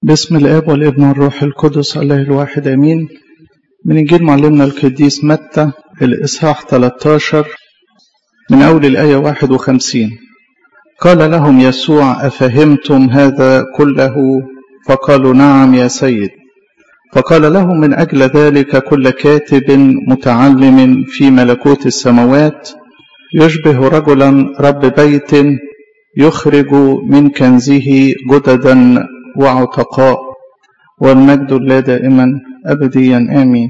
باسم الاب والابن والروح القدس الله الواحد امين من انجيل معلمنا القديس متى الاصحاح 13 من اول الايه 51 قال لهم يسوع افهمتم هذا كله فقالوا نعم يا سيد فقال لهم من اجل ذلك كل كاتب متعلم في ملكوت السماوات يشبه رجلا رب بيت يخرج من كنزه جددا وعتقاء والمجد لا دائما أبديا آمين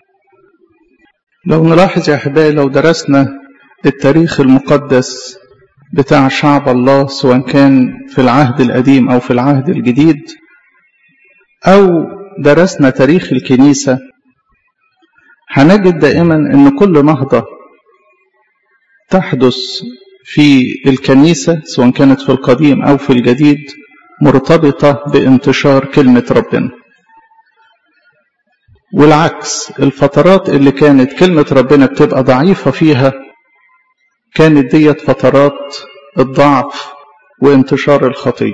لو نلاحظ يا أحبائي لو درسنا التاريخ المقدس بتاع شعب الله سواء كان في العهد القديم أو في العهد الجديد أو درسنا تاريخ الكنيسة هنجد دائما أن كل نهضة تحدث في الكنيسة سواء كانت في القديم أو في الجديد مرتبطة بانتشار كلمة ربنا والعكس الفترات اللي كانت كلمة ربنا بتبقى ضعيفة فيها كانت ديت فترات الضعف وانتشار الخطية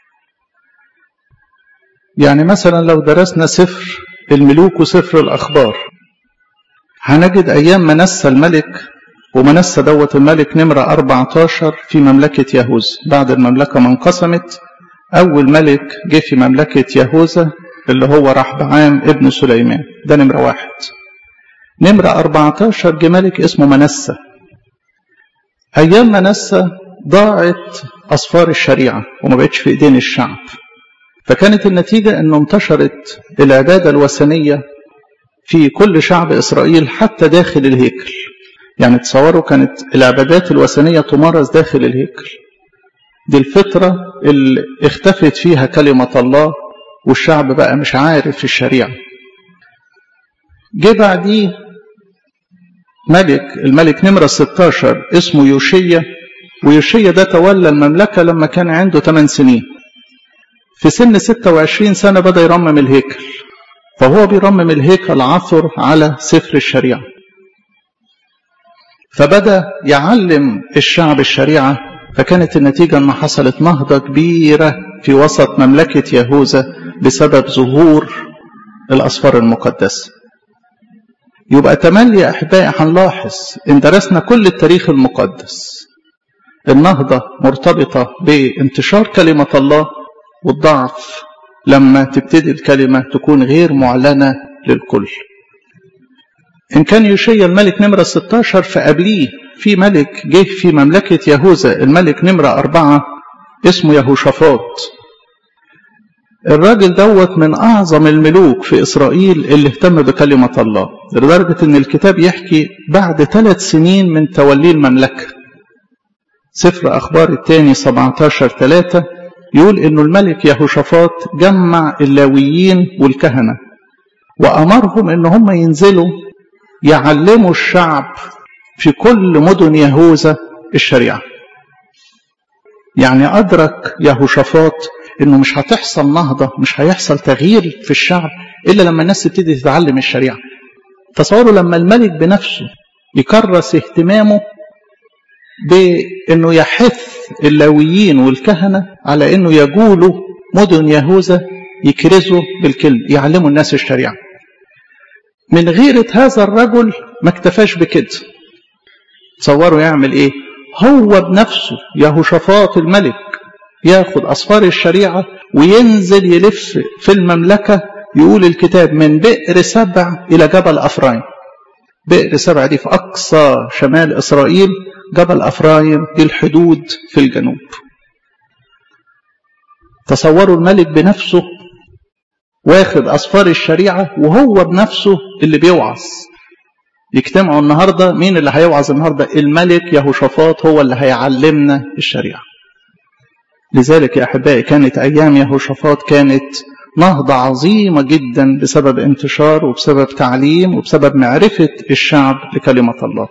يعني مثلا لو درسنا سفر الملوك وسفر الأخبار هنجد أيام منسى الملك ومنسى دوت الملك نمرة 14 في مملكة يهوذا بعد المملكة ما انقسمت أول ملك جه في مملكة يهوذا اللي هو رحبعام ابن سليمان ده نمرة واحد نمرة 14 جه ملك اسمه منسى أيام منسى ضاعت أصفار الشريعة وما بقتش في إيدين الشعب فكانت النتيجة أنه انتشرت العبادة الوثنية في كل شعب إسرائيل حتى داخل الهيكل يعني تصوروا كانت العبادات الوثنية تمارس داخل الهيكل دي الفترة اللي اختفت فيها كلمة الله والشعب بقى مش عارف الشريعة جه بعديه ملك الملك نمرة 16 اسمه يوشيا ويوشيا ده تولى المملكة لما كان عنده 8 سنين في سن 26 سنة بدأ يرمم الهيكل فهو بيرمم الهيكل عثر على سفر الشريعة فبدأ يعلم الشعب الشريعة فكانت النتيجة أن حصلت نهضة كبيرة في وسط مملكة يهوذا بسبب ظهور الأسفار المقدسة يبقى تملي يا أحبائي هنلاحظ إن درسنا كل التاريخ المقدس النهضة مرتبطة بانتشار كلمة الله والضعف لما تبتدي الكلمة تكون غير معلنة للكل إن كان يوشيا الملك نمرة 16 فقبليه في ملك جه في مملكة يهوذا الملك نمرة أربعة اسمه يهوشافاط الراجل دوت من أعظم الملوك في إسرائيل اللي اهتم بكلمة الله لدرجة إن الكتاب يحكي بعد ثلاث سنين من توليه المملكة سفر أخبار الثاني 17 3 يقول إنه الملك يهوشافاط جمع اللاويين والكهنة وأمرهم إن هم ينزلوا يعلموا الشعب في كل مدن يهوذا الشريعة يعني أدرك يهوشافاط إنه مش هتحصل نهضة مش هيحصل تغيير في الشعب إلا لما الناس تبتدي تتعلم الشريعة تصوروا لما الملك بنفسه يكرس اهتمامه بأنه يحث اللاويين والكهنة على أنه يجولوا مدن يهوذا يكرزوا بالكلمة يعلموا الناس الشريعة من غيرة هذا الرجل ما اكتفاش بكده تصوروا يعمل ايه هو بنفسه يهوشافاط الملك ياخد أصفار الشريعة وينزل يلف في المملكة يقول الكتاب من بئر سبع إلى جبل أفرايم بئر سبع دي في أقصى شمال إسرائيل جبل أفرايم دي الحدود في الجنوب تصوروا الملك بنفسه واخد أصفار الشريعة وهو بنفسه اللي بيوعظ يجتمعوا النهاردة مين اللي هيوعظ النهاردة الملك يهوشافاط هو اللي هيعلمنا الشريعة لذلك يا أحبائي كانت أيام يهوشافاط كانت نهضة عظيمة جدا بسبب انتشار وبسبب تعليم وبسبب معرفة الشعب لكلمة الله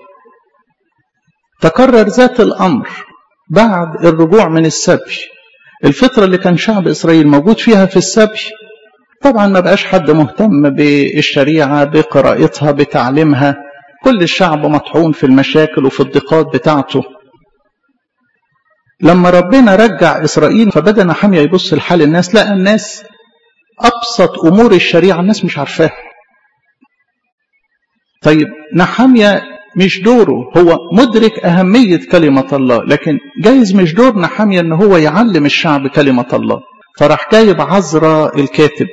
تكرر ذات الأمر بعد الرجوع من السبي الفترة اللي كان شعب إسرائيل موجود فيها في السبي طبعا ما بقاش حد مهتم بالشريعة بقراءتها بتعليمها كل الشعب مطحون في المشاكل وفي الضيقات بتاعته لما ربنا رجع إسرائيل فبدأ نحمية يبص لحال الناس لقى الناس ابسط امور الشريعه الناس مش عارفاها طيب نحاميه مش دوره هو مدرك اهميه كلمه الله لكن جايز مش دور نحاميه ان هو يعلم الشعب كلمه الله فراح جايب عزرا الكاتب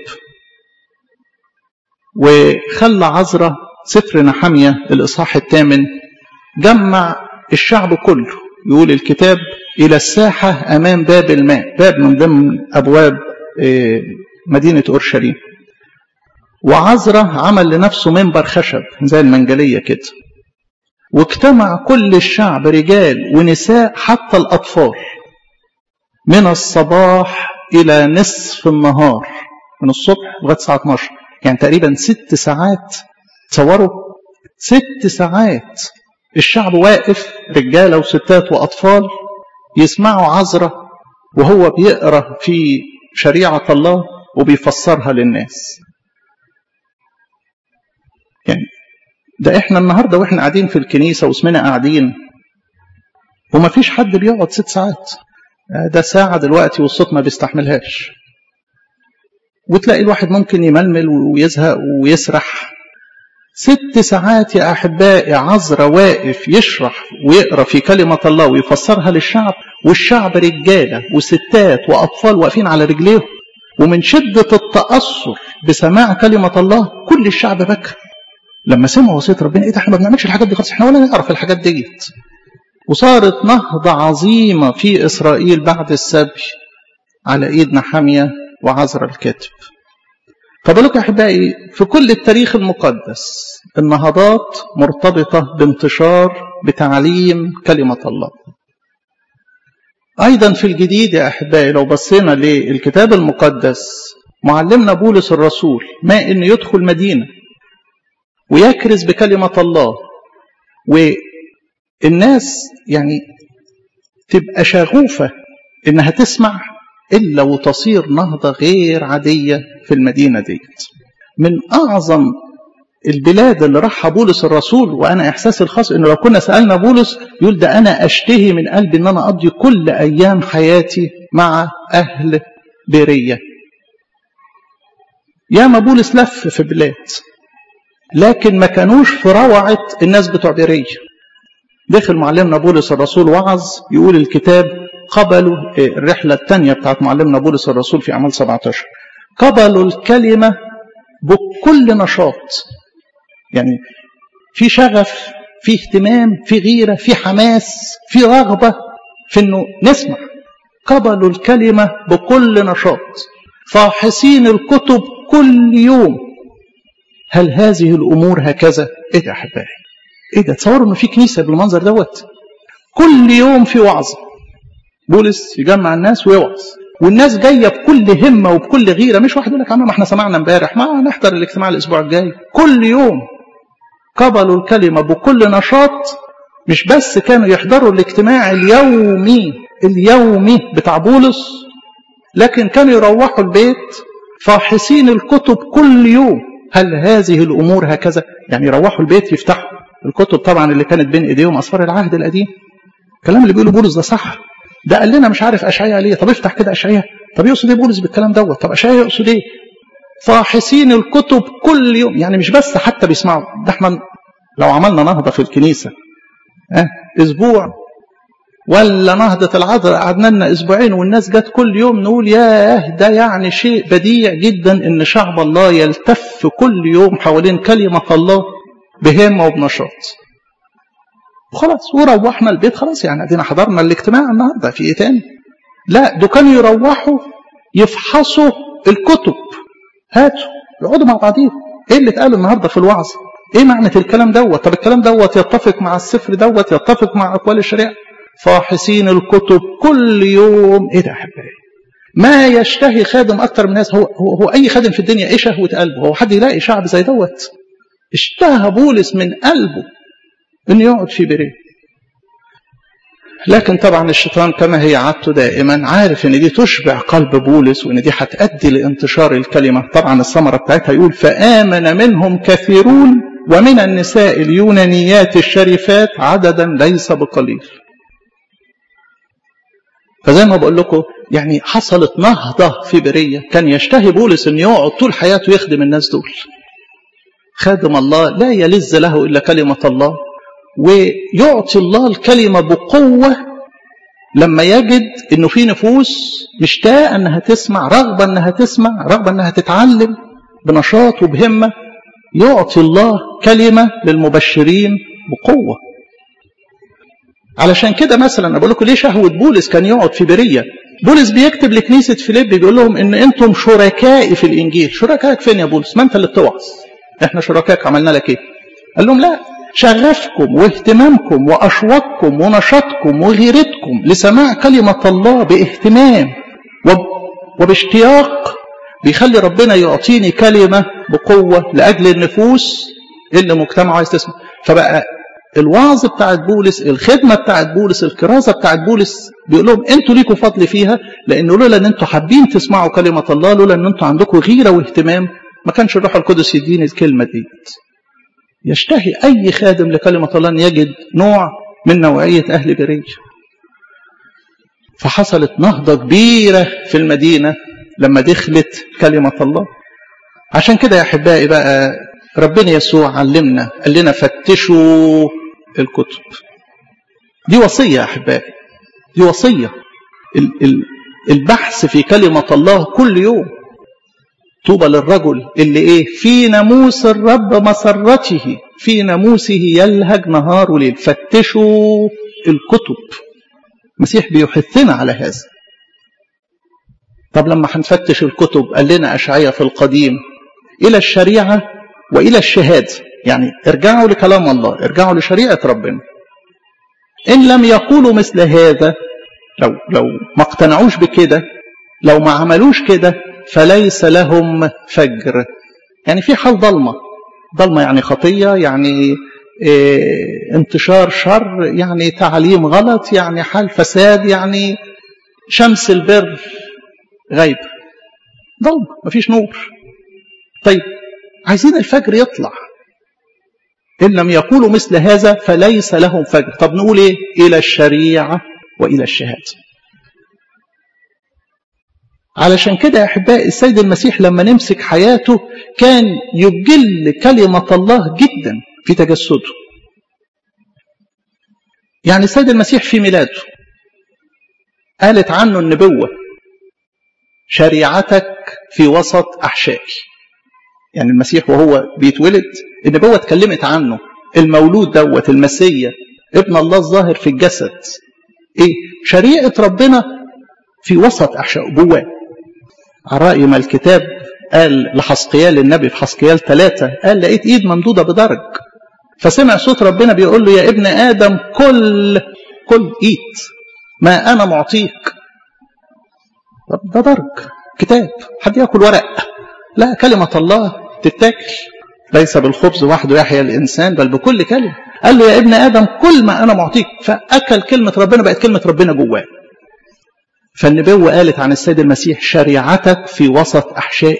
وخلى عزرا سفر نحاميه الاصحاح الثامن جمع الشعب كله يقول الكتاب إلى الساحة أمام باب الماء باب من ضمن أبواب مدينة أورشليم وعزرة عمل لنفسه منبر خشب زي المنجلية كده واجتمع كل الشعب رجال ونساء حتى الأطفال من الصباح إلى نصف النهار من الصبح لغاية الساعة 12 يعني تقريبا ست ساعات تصوروا ست ساعات الشعب واقف رجاله وستات واطفال يسمعوا عذرة وهو بيقرا في شريعه الله وبيفسرها للناس يعني ده احنا النهارده واحنا قاعدين في الكنيسه واسمنا قاعدين وما فيش حد بيقعد ست ساعات ده ساعه دلوقتي والصوت ما بيستحملهاش وتلاقي الواحد ممكن يململ ويزهق ويسرح ست ساعات يا أحبائي عذرة واقف يشرح ويقرأ في كلمة الله ويفسرها للشعب والشعب رجالة وستات وأطفال واقفين على رجليهم ومن شدة التأثر بسماع كلمة الله كل الشعب بكى لما سمعوا وصية ربنا ايه ده احنا ما بنعملش الحاجات دي خالص احنا ولا نعرف الحاجات ديت وصارت نهضة عظيمة في إسرائيل بعد السبي على إيد نحامية وعزرا الكاتب فبالك يا أحبائي في كل التاريخ المقدس النهضات مرتبطة بانتشار بتعليم كلمة الله أيضا في الجديد يا أحبائي لو بصينا للكتاب المقدس معلمنا بولس الرسول ما إنه يدخل مدينة ويكرز بكلمة الله والناس يعني تبقى شغوفة إنها تسمع إلا وتصير نهضة غير عادية في المدينة ديت من أعظم البلاد اللي راحها بولس الرسول وأنا إحساسي الخاص إنه لو كنا سألنا بولس يقول ده أنا أشتهي من قلبي إن أنا أقضي كل أيام حياتي مع أهل بيرية ياما بولس لف في بلاد لكن ما كانوش في روعة الناس بتوع بيرية دخل معلمنا بولس الرسول وعظ يقول الكتاب قبلوا الرحلة الثانية بتاعت معلمنا بولس الرسول في أعمال 17 قبلوا الكلمة بكل نشاط يعني في شغف في اهتمام في غيرة في حماس في رغبة في انه نسمع قبلوا الكلمة بكل نشاط فاحصين الكتب كل يوم هل هذه الأمور هكذا ايه ده يا أحبائي ايه ده تصوروا انه في كنيسة بالمنظر دوت كل يوم في وعظة بولس يجمع الناس ويوعظ والناس جايه بكل همه وبكل غيره مش واحد يقول لك ما احنا سمعنا امبارح ما نحضر الاجتماع الاسبوع الجاي كل يوم قبلوا الكلمه بكل نشاط مش بس كانوا يحضروا الاجتماع اليومي اليومي بتاع بولس لكن كانوا يروحوا البيت فاحصين الكتب كل يوم هل هذه الامور هكذا يعني يروحوا البيت يفتحوا الكتب طبعا اللي كانت بين ايديهم اسفار العهد القديم الكلام اللي بيقوله بولس ده صح ده قال لنا مش عارف اشعياء ليه طب افتح كده اشعياء طب يقصد ايه بولس بالكلام دوت طب اشعياء يقصد ايه فاحصين الكتب كل يوم يعني مش بس حتى بيسمعوا ده احنا لو عملنا نهضه في الكنيسه اه اسبوع ولا نهضة العذراء قعدنا لنا اسبوعين والناس جت كل يوم نقول ياه ده يعني شيء بديع جدا ان شعب الله يلتف كل يوم حوالين كلمة الله بهمة وبنشاط خلاص وروحنا البيت خلاص يعني ادينا حضرنا الاجتماع النهارده في ايه تاني لا دول كانوا يروحوا يفحصوا الكتب هاتوا يقعدوا مع بعضيهم ايه اللي اتقال النهارده في الوعظ ايه معنى الكلام دوت طب الكلام دوت يتفق مع السفر دوت يتفق مع اقوال الشريعه فاحصين الكتب كل يوم ايه ده يا احبائي ما يشتهي خادم اكتر من الناس هو, هو هو اي خادم في الدنيا ايه شهوه قلبه هو حد يلاقي شعب زي دوت اشتهى بولس من قلبه انه يقعد في بريه لكن طبعا الشيطان كما هي عادته دائما عارف ان دي تشبع قلب بولس وان دي هتؤدي لانتشار الكلمه طبعا الثمره بتاعتها يقول فامن منهم كثيرون ومن النساء اليونانيات الشريفات عددا ليس بقليل فزي ما بقول لكم يعني حصلت نهضة في برية كان يشتهي بولس أن يقعد طول حياته يخدم الناس دول خادم الله لا يلذ له إلا كلمة الله ويعطي الله الكلمة بقوة لما يجد أنه في نفوس مشتاقة أنها تسمع رغبة أنها تسمع رغبة أنها تتعلم بنشاط وبهمة يعطي الله كلمة للمبشرين بقوة علشان كده مثلا انا بقول لكم ليه شهوه بولس كان يقعد في بريه بولس بيكتب لكنيسه فيليب بيقول لهم ان انتم شركائي في الانجيل شركائك فين يا بولس ما انت اللي بتوعظ احنا شركائك عملنا لك ايه قال لهم لا شغفكم واهتمامكم واشواقكم ونشاطكم وغيرتكم لسماع كلمه الله باهتمام وباشتياق بيخلي ربنا يعطيني كلمه بقوه لاجل النفوس اللي مجتمع عايز تسمع فبقى الوعظ بتاعت بولس الخدمة بتاعت بولس الكرازة بتاعت بولس بيقول لهم انتوا ليكوا فضل فيها لان لولا ان انتوا حابين تسمعوا كلمة الله لولا ان انتوا عندكم غيرة واهتمام ما كانش الروح القدس يديني الكلمة دي يشتهي اي خادم لكلمة الله ان يجد نوع من نوعية اهل برية فحصلت نهضة كبيرة في المدينة لما دخلت كلمة الله عشان كده يا احبائي بقى ربنا يسوع علمنا قال لنا فتشوا الكتب دي وصية يا أحبائي دي وصية البحث في كلمة الله كل يوم طوبى للرجل اللي ايه في ناموس الرب مسرته في ناموسه يلهج نهار وليل فتشوا الكتب المسيح بيحثنا على هذا طب لما هنفتش الكتب قال لنا أشعية في القديم إلى الشريعة وإلى الشهادة يعني ارجعوا لكلام الله ارجعوا لشريعة ربنا إن لم يقولوا مثل هذا لو, لو ما اقتنعوش بكده لو ما عملوش كده فليس لهم فجر يعني في حال ضلمة ضلمة يعني خطية يعني اه انتشار شر يعني تعليم غلط يعني حال فساد يعني شمس البر غيب ضلمة مفيش نور طيب عايزين الفجر يطلع إن لم يقولوا مثل هذا فليس لهم فجر طب نقول إيه إلى الشريعة وإلى الشهادة علشان كده يا أحبائي السيد المسيح لما نمسك حياته كان يجل كلمة الله جدا في تجسده يعني السيد المسيح في ميلاده قالت عنه النبوة شريعتك في وسط أحشائي يعني المسيح وهو بيتولد النبوة اتكلمت عنه المولود دوت المسيا ابن الله الظاهر في الجسد ايه شريعة ربنا في وسط أحشائه جواه على رأي ما الكتاب قال لحسقيال النبي في حسقيال ثلاثة قال لقيت ايد ممدودة بدرج فسمع صوت ربنا بيقول له يا ابن آدم كل كل ايد ما أنا معطيك ده درج كتاب حد ياكل ورق لا كلمة الله تتاكل ليس بالخبز وحده يحيى الإنسان بل بكل كلمة قال له يا ابن آدم كل ما أنا معطيك فأكل كلمة ربنا بقت كلمة ربنا جواه فالنبوة قالت عن السيد المسيح شريعتك في وسط أحشائي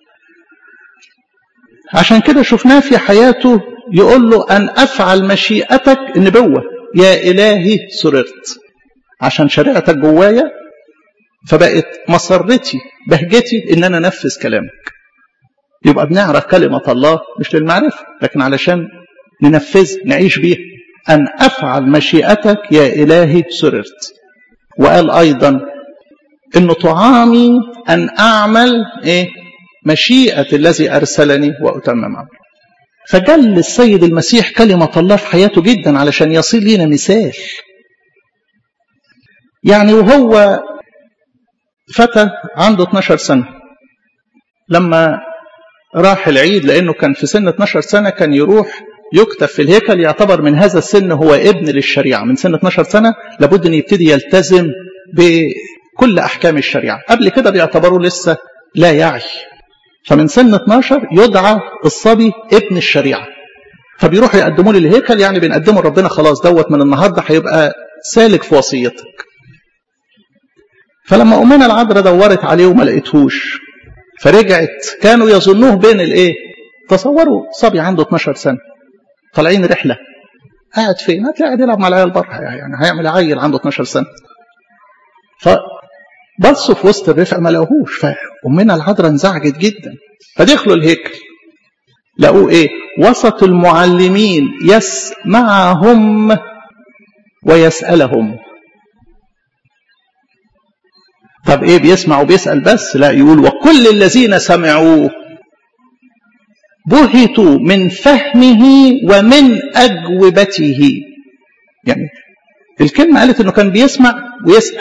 عشان كده شفناه في حياته يقول له أن أفعل مشيئتك النبوة يا إلهي سررت عشان شريعتك جوايا فبقت مسرتي بهجتي ان انا انفذ كلامك يبقى بنعرف كلمة الله مش للمعرفة لكن علشان ننفذ نعيش بيها أن أفعل مشيئتك يا إلهي سررت وقال أيضا إن طعامي أن أعمل إيه مشيئة الذي أرسلني وأتمم عمله فجل السيد المسيح كلمة الله في حياته جدا علشان يصير لنا مثال يعني وهو فتى عنده 12 سنة لما راح العيد لأنه كان في سن 12 سنة كان يروح يكتب في الهيكل يعتبر من هذا السن هو ابن للشريعة من سن 12 سنة لابد أن يبتدي يلتزم بكل أحكام الشريعة قبل كده بيعتبروا لسه لا يعي فمن سن 12 يدعى الصبي ابن الشريعة فبيروحوا يقدموا لي الهيكل يعني بنقدمه ربنا خلاص دوت من النهارده هيبقى سالك في وصيتك فلما أمنا العذراء دورت عليه وما لقيتهوش فرجعت كانوا يظنوه بين الايه تصوروا صبي عنده 12 سنه طالعين رحله قاعد فين هتلاقي قاعد يلعب مع العيال بره يعني هيعمل عيل عنده 12 سنه فبصوا في وسط الرفقة ما لقوهوش فأمنا العذراء انزعجت جدا فدخلوا الهيكل لقوه ايه وسط المعلمين يسمعهم ويسألهم طب ايه بيسمع وبيسأل بس لا يقول وكل الذين سمعوه بهتوا من فهمه ومن أجوبته يعني الكلمة قالت انه كان بيسمع ويسأل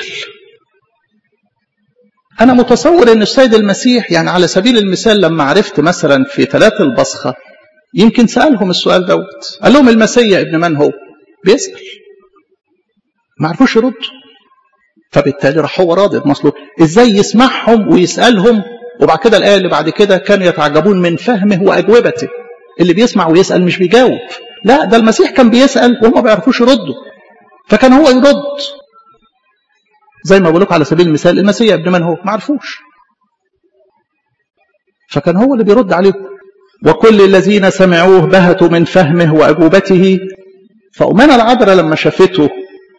أنا متصور أن السيد المسيح يعني على سبيل المثال لما عرفت مثلا في ثلاث البصخة يمكن سألهم السؤال دوت قال لهم المسيح ابن من هو بيسأل ما عرفوش يردوا فبالتالي راح هو راضي مصله ازاي يسمعهم ويسألهم وبعد كده الآية اللي بعد كده كانوا يتعجبون من فهمه وأجوبته اللي بيسمع ويسأل مش بيجاوب لا ده المسيح كان بيسأل وهم ما بيعرفوش يردوا فكان هو يرد زي ما بقول لكم على سبيل المثال المسيح ابن من هو ما عرفوش فكان هو اللي بيرد عليهم وكل الذين سمعوه بهتوا من فهمه وأجوبته فأمنا العذراء لما شافته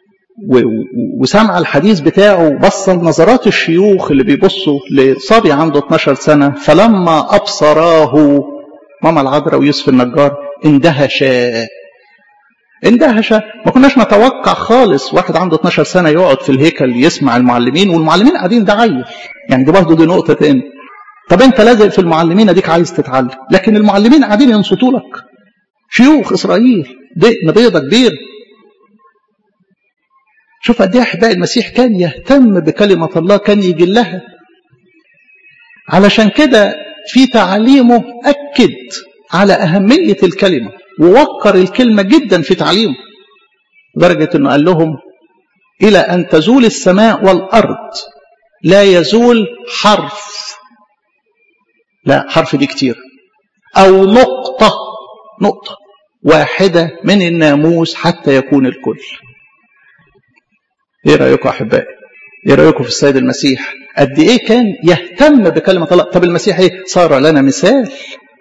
وسمع الحديث بتاعه بص نظرات الشيوخ اللي بيبصوا لصبي عنده 12 سنة فلما أبصراه ماما العذراء ويوسف النجار اندهشا اندهش ما كناش نتوقع خالص واحد عنده 12 سنة يقعد في الهيكل يسمع المعلمين والمعلمين قاعدين ده عيل يعني دي برضه دي نقطة تاني طب انت لازق في المعلمين اديك عايز تتعلم لكن المعلمين قاعدين ينصتوا لك شيوخ اسرائيل دقن بيضة كبير شوف قد ايه احباء المسيح كان يهتم بكلمة الله كان يجي لها علشان كده في تعليمه أكد على أهمية الكلمة ووقر الكلمة جدا في تعليمه لدرجة أنه قال لهم إلى أن تزول السماء والأرض لا يزول حرف لا حرف دي كتير أو نقطة نقطة واحدة من الناموس حتى يكون الكل ايه رأيكم أحبائي ايه رأيكم في السيد المسيح قد ايه كان يهتم بكلمة الله طب المسيح ايه صار لنا مثال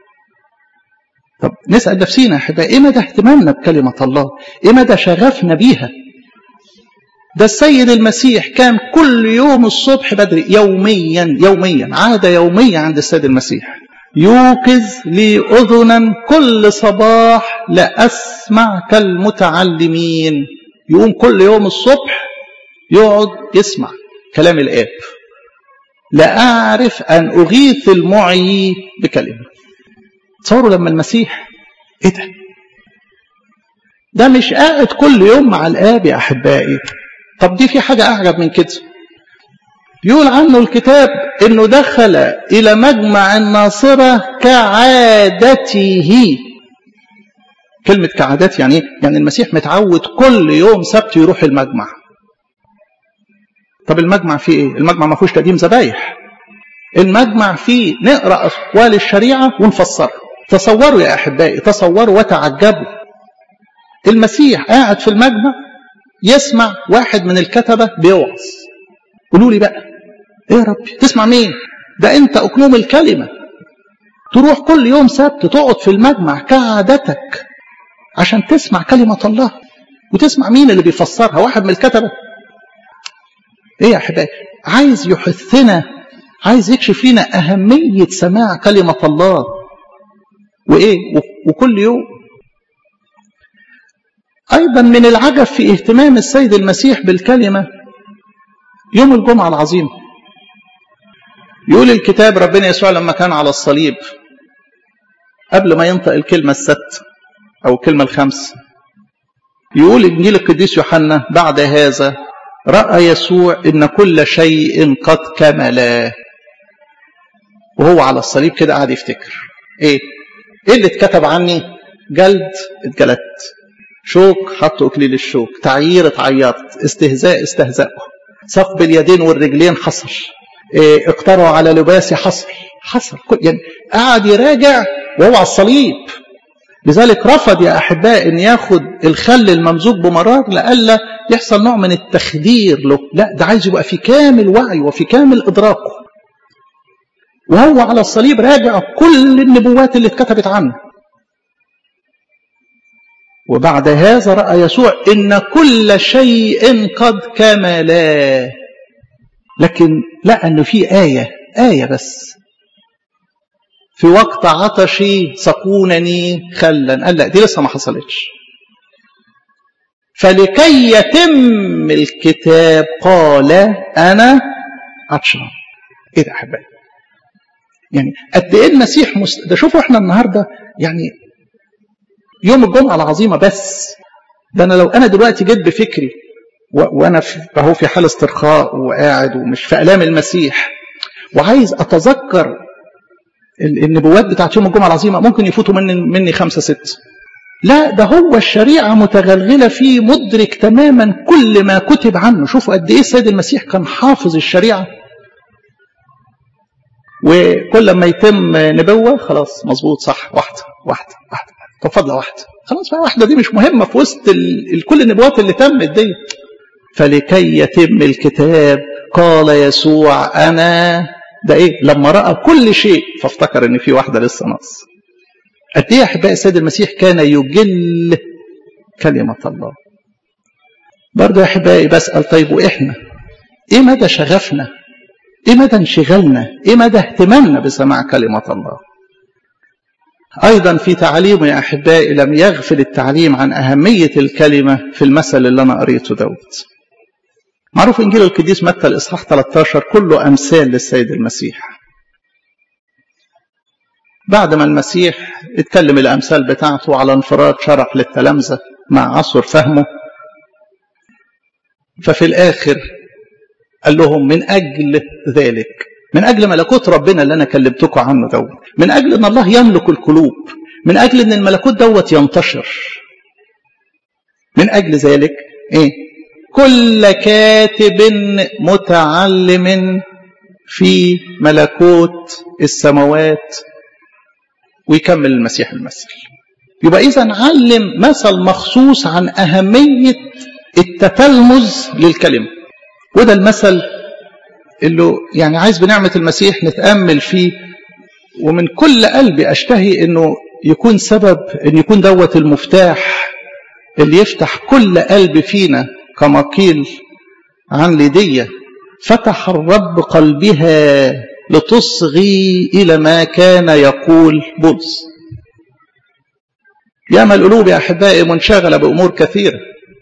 طب نسأل نفسينا يا أحبائي إيه مدى اهتمامنا بكلمة الله؟ إيه مدى شغفنا بيها؟ ده السيد المسيح كان كل يوم الصبح بدري يوميا يوميا عادة يومية عند السيد المسيح يوقظ لي أذنا كل صباح لأسمع كالمتعلمين يقوم كل يوم الصبح يقعد يسمع كلام الآب لأعرف أن أغيث المعي بكلمة تصوروا لما المسيح ايه ده ده مش قاعد كل يوم مع الآب يا أحبائي طب دي في حاجة أعجب من كده يقول عنه الكتاب انه دخل الى مجمع الناصرة كعادته كلمة كعادات يعني ايه؟ يعني المسيح متعود كل يوم سبت يروح المجمع طب المجمع فيه ايه المجمع ما فيهوش تقديم ذبايح المجمع فيه نقرا اقوال الشريعه ونفسرها تصوروا يا احبائي تصوروا وتعجبوا المسيح قاعد في المجمع يسمع واحد من الكتبه بيوعظ قولوا لي بقى ايه يا ربي تسمع مين ده انت اكنوم الكلمه تروح كل يوم سبت تقعد في المجمع كعادتك عشان تسمع كلمه الله وتسمع مين اللي بيفسرها واحد من الكتبه ايه يا احبائي عايز يحثنا عايز يكشف لنا اهميه سماع كلمه الله وايه وكل يوم ايضا من العجب في اهتمام السيد المسيح بالكلمه يوم الجمعه العظيم يقول الكتاب ربنا يسوع لما كان على الصليب قبل ما ينطق الكلمه الست او الكلمه الخمس يقول انجيل القديس يوحنا بعد هذا راى يسوع ان كل شيء قد كمل وهو على الصليب كده قاعد يفتكر ايه ايه اللي اتكتب عني جلد اتجلدت شوك حطوا اكليل الشوك تعيير اتعيرت استهزاء استهزأوا ثقب اليدين والرجلين حصل إيه اقترعوا على لباسي حصل حصل يعني قاعد يراجع وهو على الصليب لذلك رفض يا احباء ان ياخد الخل الممزوج بمرار لئلا يحصل نوع من التخدير له لا ده عايز يبقى في كامل وعي وفي كامل ادراكه وهو على الصليب راجع كل النبوات اللي اتكتبت عنه وبعد هذا راى يسوع ان كل شيء قد كملا لكن لقى انه في آية آية بس في وقت عطشي سقونني خلا قال لا دي لسه ما حصلتش فلكي يتم الكتاب قال انا عطشان ايه ده احبائي يعني قد ايه المسيح مس... ده شوفوا احنا النهارده يعني يوم الجمعه العظيمه بس ده انا لو انا دلوقتي جيت بفكري و... وانا في... اهو في حال استرخاء وقاعد ومش في الام المسيح وعايز اتذكر النبوات بتاعت يوم الجمعه العظيمه ممكن يفوتوا مني مني خمسه سته لا ده هو الشريعة متغلغلة فيه مدرك تماما كل ما كتب عنه شوفوا قد ايه السيد المسيح كان حافظ الشريعة وكل ما يتم نبوة خلاص مظبوط صح واحدة واحدة واحدة طب فضلة واحدة خلاص بقى واحدة دي مش مهمة في وسط ال... كل النبوات اللي تمت دي فلكي يتم الكتاب قال يسوع أنا ده إيه لما رأى كل شيء فافتكر إن في واحدة لسه ناقص قد ايه احبائي السيد المسيح كان يجل كلمه الله برضه يا احبائي بسال طيب واحنا ايه مدى شغفنا ايه مدى انشغالنا ايه مدى اهتمامنا بسماع كلمه الله ايضا في تعليمه يا احبائي لم يغفل التعليم عن اهميه الكلمه في المثل اللي انا قريته دوت معروف انجيل القديس متى الاصحاح 13 كله امثال للسيد المسيح بعد ما المسيح اتكلم الأمثال بتاعته على انفراد شرح للتلامذة مع عصر فهمه ففي الآخر قال لهم من أجل ذلك من أجل ملكوت ربنا اللي أنا كلمتكم عنه دوت من أجل أن الله يملك القلوب من أجل أن الملكوت دوت ينتشر من أجل ذلك إيه كل كاتب متعلم في ملكوت السماوات ويكمل المسيح المثل يبقى إذا علم مثل مخصوص عن أهمية التتلمذ للكلمة وده المثل اللي يعني عايز بنعمة المسيح نتأمل فيه ومن كل قلبي أشتهي أنه يكون سبب أن يكون دوت المفتاح اللي يفتح كل قلب فينا كما قيل عن ليدية فتح الرب قلبها لتصغي إلى ما كان يقول بولس ياما القلوب يا أحبائي منشغلة بأمور كثيرة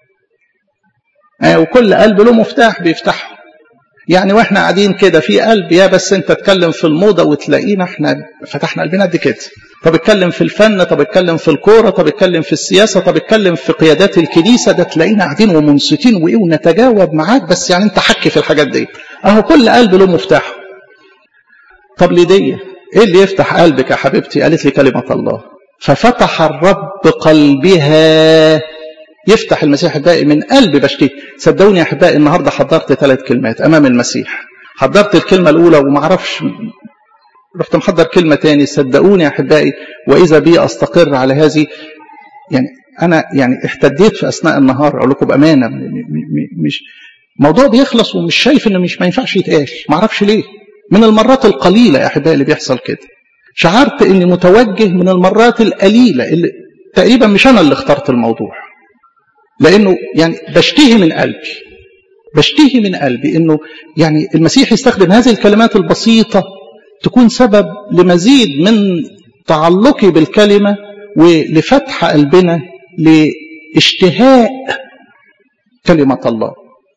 وكل قلب له مفتاح بيفتحه يعني واحنا قاعدين كده في قلب يا بس انت تتكلم في الموضة وتلاقينا احنا فتحنا قلبنا قد كده طب اتكلم في الفن طب اتكلم في الكورة طب اتكلم في السياسة طب اتكلم في قيادات الكنيسة ده تلاقينا قاعدين ومنصتين وايه ونتجاوب معاك بس يعني انت حكي في الحاجات دي اهو كل قلب له مفتاحه طب ليدية ايه اللي يفتح قلبك يا حبيبتي قالت لي كلمة الله ففتح الرب قلبها يفتح المسيح الباقي من قلب بشتي صدقوني يا احبائي النهارده حضرت ثلاث كلمات امام المسيح حضرت الكلمه الاولى وما اعرفش رحت محضر كلمه تاني صدقوني يا احبائي واذا بي استقر على هذه يعني انا يعني احتديت في اثناء النهار اقول لكم بامانه مش الموضوع بيخلص ومش شايف انه مش ما ينفعش يتقال ما اعرفش ليه من المرات القليله يا احبائي اللي بيحصل كده شعرت اني متوجه من المرات القليله اللي تقريبا مش انا اللي اخترت الموضوع لانه يعني بشتهي من قلبي بشتهي من قلبي انه يعني المسيح يستخدم هذه الكلمات البسيطه تكون سبب لمزيد من تعلقي بالكلمه ولفتح قلبنا لاشتهاء كلمه الله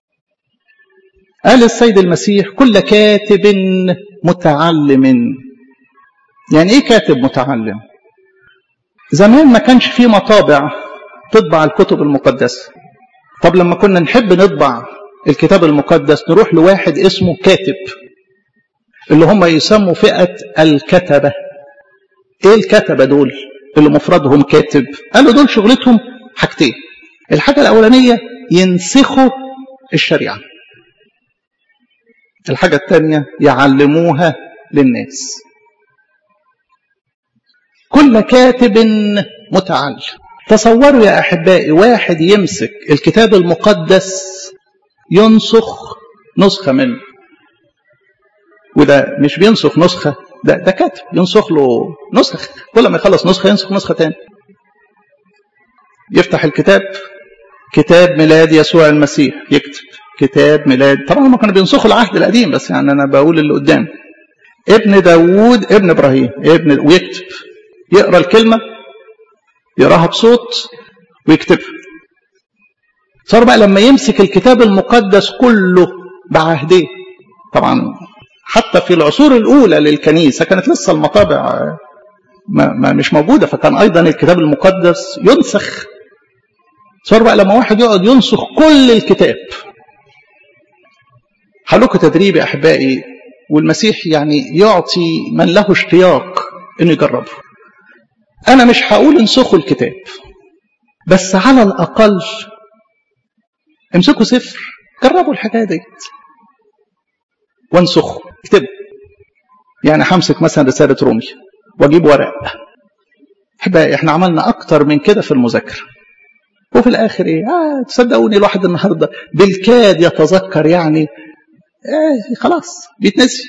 قال السيد المسيح كل كاتب متعلم يعني ايه كاتب متعلم زمان ما كانش فيه مطابع تطبع الكتب المقدسة طب لما كنا نحب نطبع الكتاب المقدس نروح لواحد اسمه كاتب اللي هم يسموا فئة الكتبة ايه الكتبة دول اللي مفردهم كاتب قالوا دول شغلتهم حاجتين الحاجة الأولانية ينسخوا الشريعة الحاجة الثانية يعلموها للناس كل كاتب متعلم تصوروا يا أحبائي واحد يمسك الكتاب المقدس ينسخ نسخة منه وده مش بينسخ نسخة ده ده كاتب ينسخ له نسخة كل ما يخلص نسخة ينسخ نسخة تاني يفتح الكتاب كتاب ميلاد يسوع المسيح يكتب كتاب ميلاد طبعا هم كانوا بينسخوا العهد القديم بس يعني انا بقول اللي قدام ابن داوود ابن ابراهيم ابن ويكتب يقرا الكلمه يقراها بصوت ويكتبها صار بقى لما يمسك الكتاب المقدس كله بعهديه طبعا حتى في العصور الاولى للكنيسه كانت لسه المطابع ما ما مش موجوده فكان ايضا الكتاب المقدس ينسخ صار بقى لما واحد يقعد ينسخ كل الكتاب هلكوا تدريب يا احبائي والمسيح يعني يعطي من له اشتياق انه يجربه انا مش هقول انسخوا الكتاب بس على الاقل امسكوا سفر جربوا الحكايه ديت وانسخوا اكتبوا يعني همسك مثلا رساله رومي واجيب ورق احبائي احنا عملنا اكتر من كده في المذاكره وفي الاخر ايه آه تصدقوني الواحد النهارده بالكاد يتذكر يعني آه خلاص بيتنسي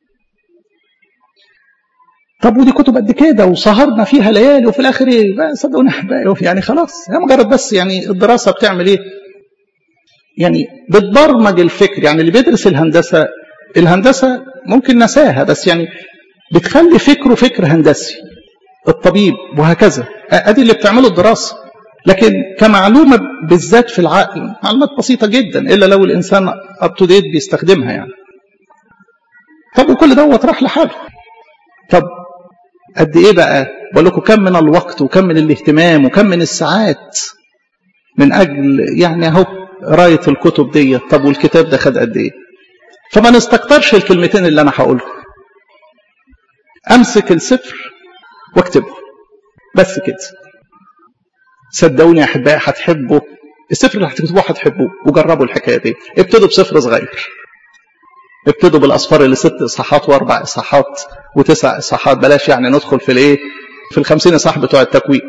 طب ودي كتب قد كده وسهرنا فيها ليالي وفي الاخر ايه صدقوني احبائي يعني خلاص هي مجرد بس يعني الدراسه بتعمل ايه يعني بتبرمج الفكر يعني اللي بيدرس الهندسه الهندسه ممكن نساها بس يعني بتخلي فكره فكر هندسي الطبيب وهكذا ادي اللي بتعمله الدراسه لكن كمعلومه بالذات في العقل معلومات بسيطه جدا الا لو الانسان اب تو ديت بيستخدمها يعني طب وكل دوت راح لحاله طب قد ايه بقى بقول لكم كم من الوقت وكم من الاهتمام وكم من الساعات من اجل يعني اهو قرايه الكتب دي طب والكتاب ده خد قد ايه فما نستكترش الكلمتين اللي انا هقولهم امسك السفر واكتبه بس كده صدقوني يا احبائي هتحبوا السفر اللي هتكتبوه هتحبوه وجربوا الحكايه دي ابتدوا بسفر صغير ابتدوا بالاصفار اللي ست اصحاحات واربع اصحاحات وتسع اصحاحات بلاش يعني ندخل في الايه في الخمسين اصحاح بتوع التكوين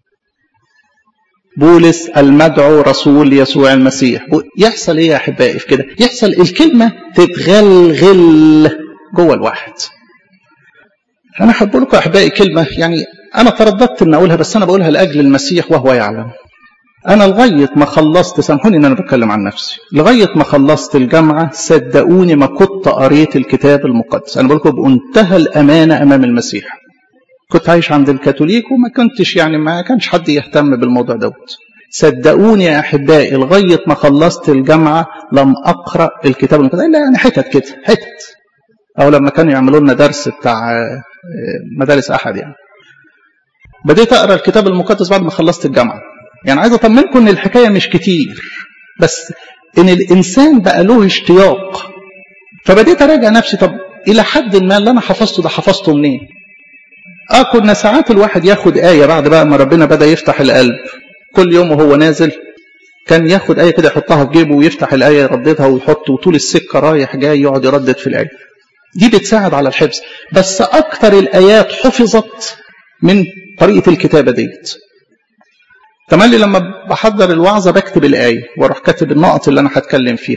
بولس المدعو رسول يسوع المسيح يحصل ايه يا احبائي في كده يحصل الكلمه تتغلغل جوه الواحد انا احب لكم احبائي كلمه يعني انا ترددت ان اقولها بس انا بقولها لاجل المسيح وهو يعلم انا لغايه ما خلصت سامحوني ان انا بتكلم عن نفسي لغايه ما خلصت الجامعه صدقوني ما كنت قريت الكتاب المقدس انا بقول لكم بمنتهى الامانه امام المسيح كنت عايش عند الكاثوليك وما كنتش يعني ما كانش حد يهتم بالموضوع دوت صدقوني يا احبائي لغايه ما خلصت الجامعه لم اقرا الكتاب المقدس الا يعني حتت كده حتت او لما كانوا يعملوا لنا درس بتاع مدارس احد يعني بديت اقرا الكتاب المقدس بعد ما خلصت الجامعه يعني عايز اطمنكم ان الحكايه مش كتير بس ان الانسان بقى له اشتياق فبديت اراجع نفسي طب الى حد ما اللي انا حفظته ده حفظته منين اه كنا ساعات الواحد ياخد ايه بعد بقى ما ربنا بدا يفتح القلب كل يوم وهو نازل كان ياخد ايه كده يحطها في جيبه ويفتح الايه يرددها ويحط وطول السكه رايح جاي يقعد يردد في الايه دي بتساعد على الحفظ بس اكتر الايات حفظت من طريقه الكتابه ديت تملي لما بحضر الوعظه بكتب الايه واروح كاتب النقط اللي انا هتكلم فيها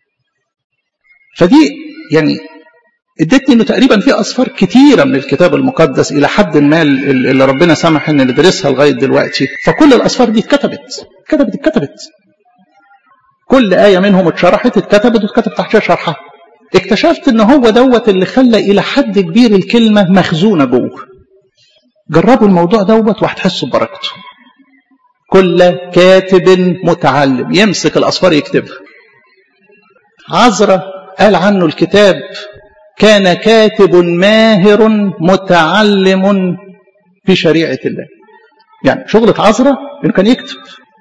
فدي يعني ادتني انه تقريبا في اصفار كتيره من الكتاب المقدس الى حد ما اللي ربنا سمح ان ندرسها لغايه دلوقتي فكل الاصفار دي اتكتبت اتكتبت اتكتبت كل ايه منهم اتشرحت اتكتبت واتكتب تحتها شرحها اكتشفت ان هو دوت اللي خلى الى حد كبير الكلمه مخزونه جوه جربوا الموضوع دوت وهتحسوا ببركته كل كاتب متعلم يمسك الاصفار يكتبها عزرا قال عنه الكتاب كان كاتب ماهر متعلم في شريعة الله يعني شغلة عزرا انه كان يكتب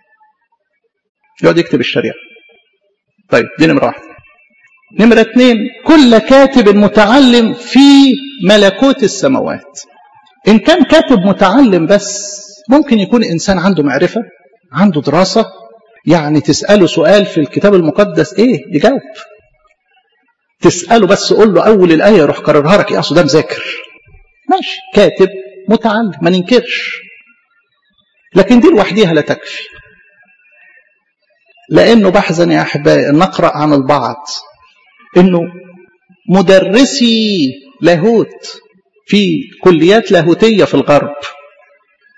يقعد يكتب الشريعة طيب دي نمرة واحدة نمرة اثنين كل كاتب متعلم في ملكوت السماوات إن كان كاتب متعلم بس ممكن يكون إنسان عنده معرفة عنده دراسة يعني تسأله سؤال في الكتاب المقدس إيه يجاوب تسأله بس قول له أول الآية يروح كررها لك إيه أصل ده مذاكر ماشي كاتب متعلم ما ننكرش لكن دي لوحديها لا تكفي لأنه بحزن يا أحبائي أن نقرأ عن البعض أنه مدرسي لاهوت في كليات لاهوتية في الغرب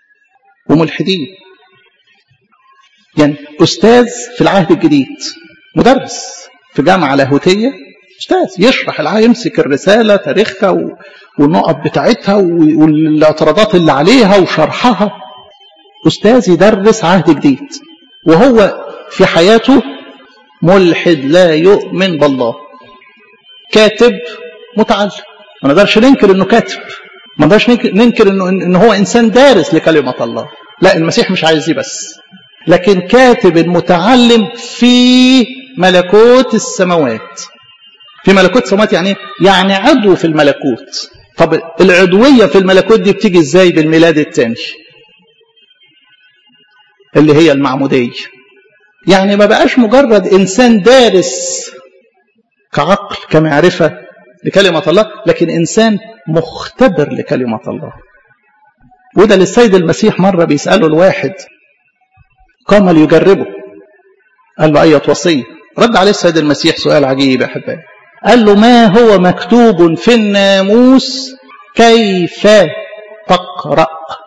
وملحدين يعني أستاذ في العهد الجديد مدرس في جامعة لاهوتية أستاذ يشرح العالم يمسك الرسالة تاريخها و... والنقط بتاعتها والاعتراضات اللي عليها وشرحها أستاذ يدرس عهد جديد وهو في حياته ملحد لا يؤمن بالله كاتب متعلم ما نقدرش ننكر انه كاتب ما نقدرش ننكر انه ان هو انسان دارس لكلمه الله لا المسيح مش عايز دي بس لكن كاتب متعلم في ملكوت السماوات في ملكوت السماوات يعني يعني عضو في الملكوت طب العضويه في الملكوت دي بتيجي ازاي بالميلاد الثاني اللي هي المعموديه يعني ما بقاش مجرد انسان دارس كعقل كمعرفه لكلمه الله لكن انسان مختبر لكلمه الله وده للسيد المسيح مره بيساله الواحد قام ليجربه قال له اية وصيه رد عليه السيد المسيح سؤال عجيب يا احبائي قال له ما هو مكتوب في الناموس كيف تقرا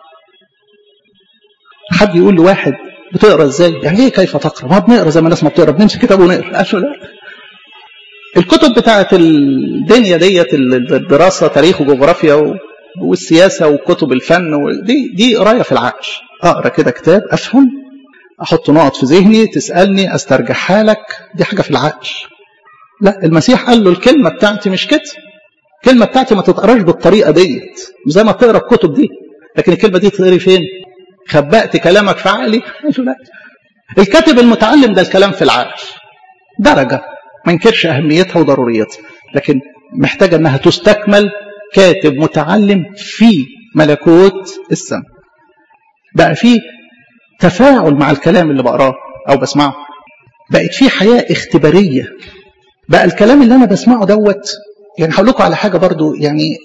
حد يقول لواحد بتقرا ازاي يعني ايه كيف تقرا ما بنقرا زي ما الناس ما بتقرا بنمسك كتاب ونقرا قال له لا الكتب بتاعت الدنيا ديت الدراسه تاريخ وجغرافيا والسياسه وكتب الفن دي دي قرايه في العقل اقرا كده كتاب افهم احط نقط في ذهني تسالني استرجعها لك دي حاجه في العقل لا المسيح قال له الكلمه بتاعتي مش كده الكلمه بتاعتي ما تتقراش بالطريقه ديت زي ما بتقرا الكتب دي لكن الكلمه دي تقري فين خبأت كلامك في عقلي لا الكاتب المتعلم ده الكلام في العقل درجة ما انكرش أهميتها وضروريتها لكن محتاجة أنها تستكمل كاتب متعلم في ملكوت السماء بقى في تفاعل مع الكلام اللي بقراه أو بسمعه بقت في حياة اختبارية بقى الكلام اللي أنا بسمعه دوت يعني هقول لكم على حاجة برضو يعني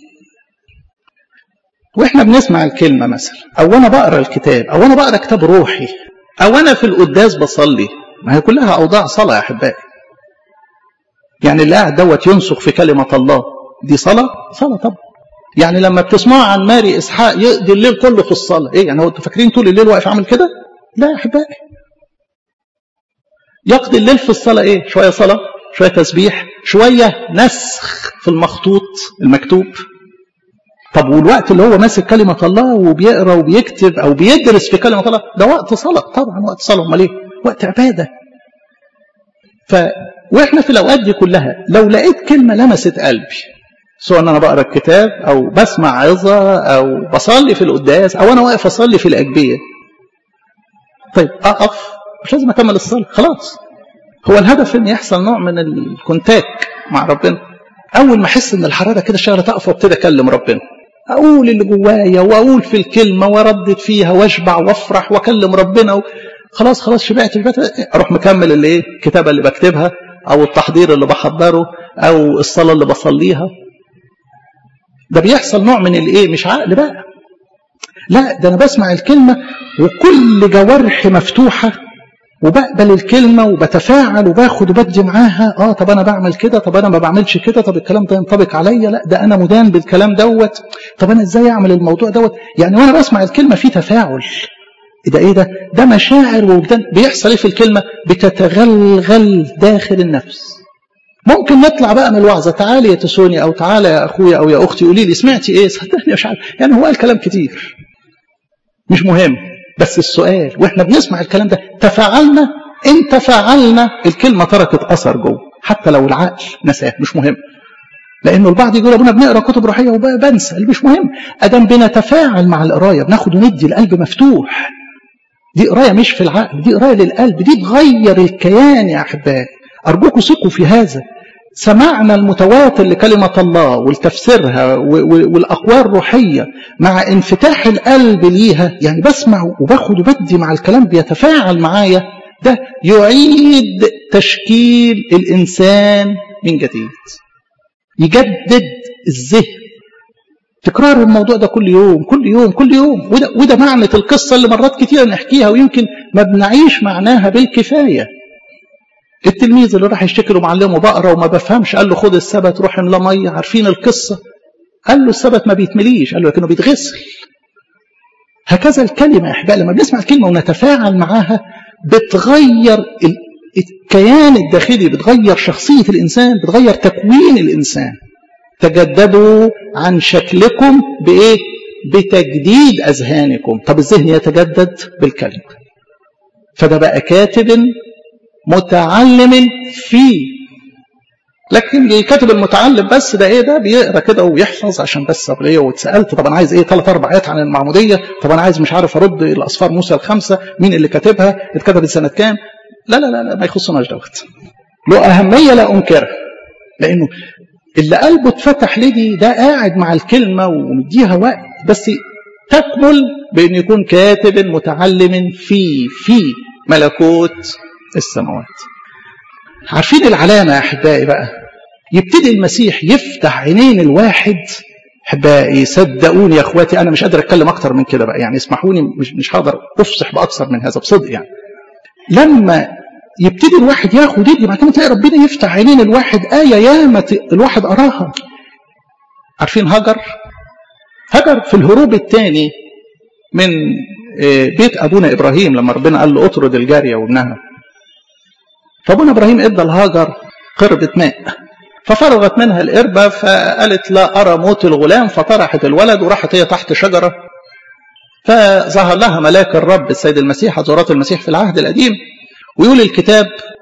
واحنا بنسمع الكلمه مثلا او انا بقرا الكتاب او انا بقرا كتاب روحي او انا في القداس بصلي ما هي كلها اوضاع صلاه يا احبائي يعني اللي قاعد دوت ينسخ في كلمه الله دي صلاه صلاه طبعا يعني لما بتسمعوا عن ماري اسحاق يقضي الليل كله في الصلاه ايه يعني هو انتوا فاكرين طول الليل واقف عامل كده لا يا احبائي يقضي الليل في الصلاه ايه شويه صلاه شويه تسبيح شويه نسخ في المخطوط المكتوب طب والوقت اللي هو ماسك كلمة الله وبيقرا وبيكتب أو بيدرس في كلمة الله ده وقت صلاة طبعا وقت صلاة أمال إيه؟ وقت عبادة. ف وإحنا في الأوقات دي كلها لو لقيت كلمة لمست قلبي سواء أنا بقرا الكتاب أو بسمع عظة أو بصلي في القداس أو أنا واقف أصلي في الأجبية. طيب أقف مش لازم أكمل الصلاة خلاص. هو الهدف إن يحصل نوع من الكونتاك مع ربنا. أول ما أحس إن الحرارة كده شغلة أقف وابتدي أكلم ربنا. اقول اللي جوايا واقول في الكلمه واردد فيها واشبع وافرح واكلم ربنا و... خلاص خلاص شبعت شبعت اروح مكمل اللي ايه الكتابه اللي بكتبها او التحضير اللي بحضره او الصلاه اللي بصليها ده بيحصل نوع من الايه مش عقل بقى لا ده انا بسمع الكلمه وكل جوارحي مفتوحه وبقبل الكلمه وبتفاعل وباخد وبدي معاها اه طب انا بعمل كده طب انا ما بعملش كده طب الكلام ده ينطبق عليا لا ده انا مدان بالكلام دوت طب انا ازاي اعمل الموضوع دوت يعني وانا بسمع الكلمه في تفاعل ده ايه ده ده مشاعر ووجدان بيحصل ايه في الكلمه بتتغلغل داخل النفس ممكن نطلع بقى من الوعظه تعالي يا تسوني او تعالى يا اخويا او يا اختي قولي لي سمعتي ايه صدقني مش عارف يعني هو قال كلام كتير مش مهم بس السؤال واحنا بنسمع الكلام ده تفاعلنا ان تفاعلنا الكلمه تركت اثر جوه حتى لو العقل نساه مش مهم لانه البعض يقول ابونا بنقرا كتب روحيه وبنسى اللي مش مهم ادم بنتفاعل مع القرايه بناخد وندي القلب مفتوح دي قرايه مش في العقل دي قرايه للقلب دي تغير الكيان يا احبائي ارجوكم ثقوا في هذا سمعنا المتواتر لكلمة الله ولتفسيرها والأقوال الروحية مع انفتاح القلب ليها يعني بسمع وباخد وبدي مع الكلام بيتفاعل معايا ده يعيد تشكيل الإنسان من جديد يجدد الذهن تكرار الموضوع ده كل يوم كل يوم كل يوم وده, وده معنى القصة اللي مرات كتير نحكيها ويمكن ما بنعيش معناها بالكفاية التلميذ اللي راح يشتكي له معلمه بقرا وما بفهمش قال له خد السبت روح املى ميه عارفين القصه قال له السبت ما بيتمليش قال له لكنه بيتغسل هكذا الكلمه يا احبائي لما بنسمع الكلمه ونتفاعل معاها بتغير الكيان الداخلي بتغير شخصية الإنسان بتغير تكوين الإنسان تجددوا عن شكلكم بإيه بتجديد أذهانكم طب الذهن يتجدد بالكلمة فده بقى كاتب متعلم فيه لكن كاتب المتعلم بس ده ايه ده بيقرا كده ويحفظ عشان بس ايه واتسالت طب انا عايز ايه ثلاث اربع ايات عن المعموديه طب انا عايز مش عارف ارد الاصفار موسى الخمسه مين اللي كاتبها اتكتبت سنه كام لا لا لا, لا ما يخصناش دوت له اهميه لا انكرها لانه اللي قلبه اتفتح لدي ده قاعد مع الكلمه ومديها وقت بس تكمل بان يكون كاتب متعلم في في ملكوت السماوات عارفين العلامة يا أحبائي بقى يبتدي المسيح يفتح عينين الواحد أحبائي صدقوني يا أخواتي أنا مش قادر أتكلم أكتر من كده بقى يعني اسمحوني مش, مش هقدر أفصح بأكثر من هذا بصدق يعني لما يبتدي الواحد ياخد يدي بعد كده تلاقي ربنا يفتح عينين الواحد آية ياما الواحد قراها عارفين هجر هجر في الهروب الثاني من بيت أبونا إبراهيم لما ربنا قال له اطرد الجارية وابنها فابونا ابراهيم ادى لهاجر قربة ماء ففرغت منها القربة فقالت لا أرى موت الغلام فطرحت الولد وراحت هي تحت شجرة فظهر لها ملاك الرب السيد المسيح زورات المسيح في العهد القديم ويقول الكتاب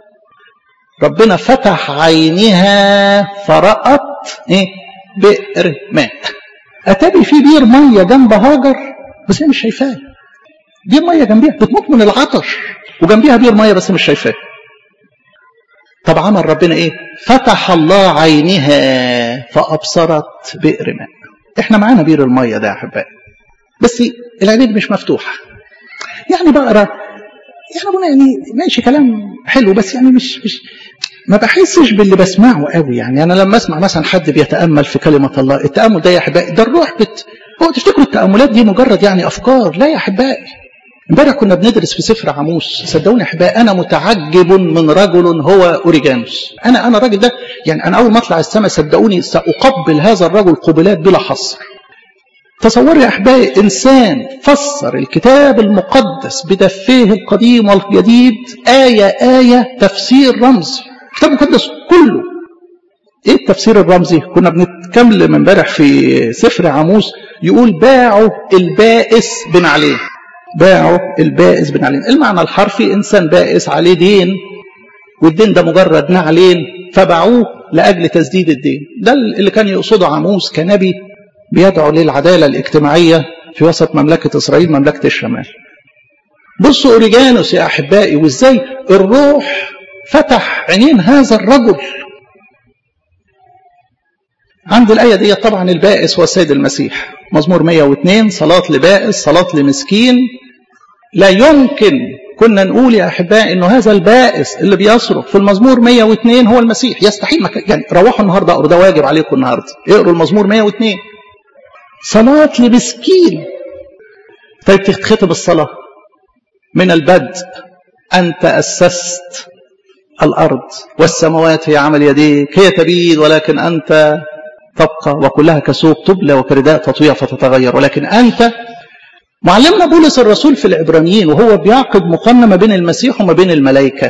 ربنا فتح عينها فرأت ايه بئر ماء أتابي في بير مية جنب هاجر بس هي مش شايفاه بير مية جنبيها بتموت من العطش وجنبيها بير مية بس مش شايفاه طب عمل ربنا ايه فتح الله عينها فابصرت بئر ماء احنا معانا بير الميه ده يا احبائي بس العينين مش مفتوحه يعني بقرا يعني ابونا يعني ماشي كلام حلو بس يعني مش مش ما بحسش باللي بسمعه قوي يعني انا لما اسمع مثلا حد بيتامل في كلمه الله التامل ده يا احبائي ده الروح بت هو تفتكروا التاملات دي مجرد يعني افكار لا يا احبائي امبارح كنا بندرس في سفر عموس صدقوني يا احبائي انا متعجب من رجل هو اوريجانوس انا انا الراجل ده يعني انا اول ما اطلع السماء صدقوني ساقبل هذا الرجل قبلات بلا حصر تصوروا يا احبائي انسان فسر الكتاب المقدس بدفيه القديم والجديد ايه ايه تفسير رمزي الكتاب المقدس كله ايه التفسير الرمزي كنا بنتكلم امبارح في سفر عموس يقول باعوا البائس بنعليه باعوا البائس بنعلين المعنى الحرفي إنسان بائس عليه دين والدين ده مجرد نعلين فباعوه لأجل تسديد الدين ده اللي كان يقصده عموس كنبي بيدعو للعدالة الاجتماعية في وسط مملكة إسرائيل مملكة الشمال بصوا أوريجانوس يا أحبائي وإزاي الروح فتح عينين هذا الرجل عند الآية دي طبعا البائس هو السيد المسيح مزمور 102 صلاة لبائس صلاة لمسكين لا يمكن كنا نقول يا أحبائي أنه هذا البائس اللي بيصرخ في المزمور 102 هو المسيح يستحيل مكان يعني روحوا النهاردة اقروا ده واجب عليكم النهاردة اقروا المزمور 102 صلاة لمسكين طيب تختم الصلاة من البدء أنت أسست الأرض والسماوات هي عمل يديك هي تبيد ولكن أنت تبقى وكلها كسوق تبلى وكرداء تطويع فتتغير ولكن أنت معلمنا بولس الرسول في العبرانيين وهو بيعقد مقارنة ما بين المسيح وما بين الملائكة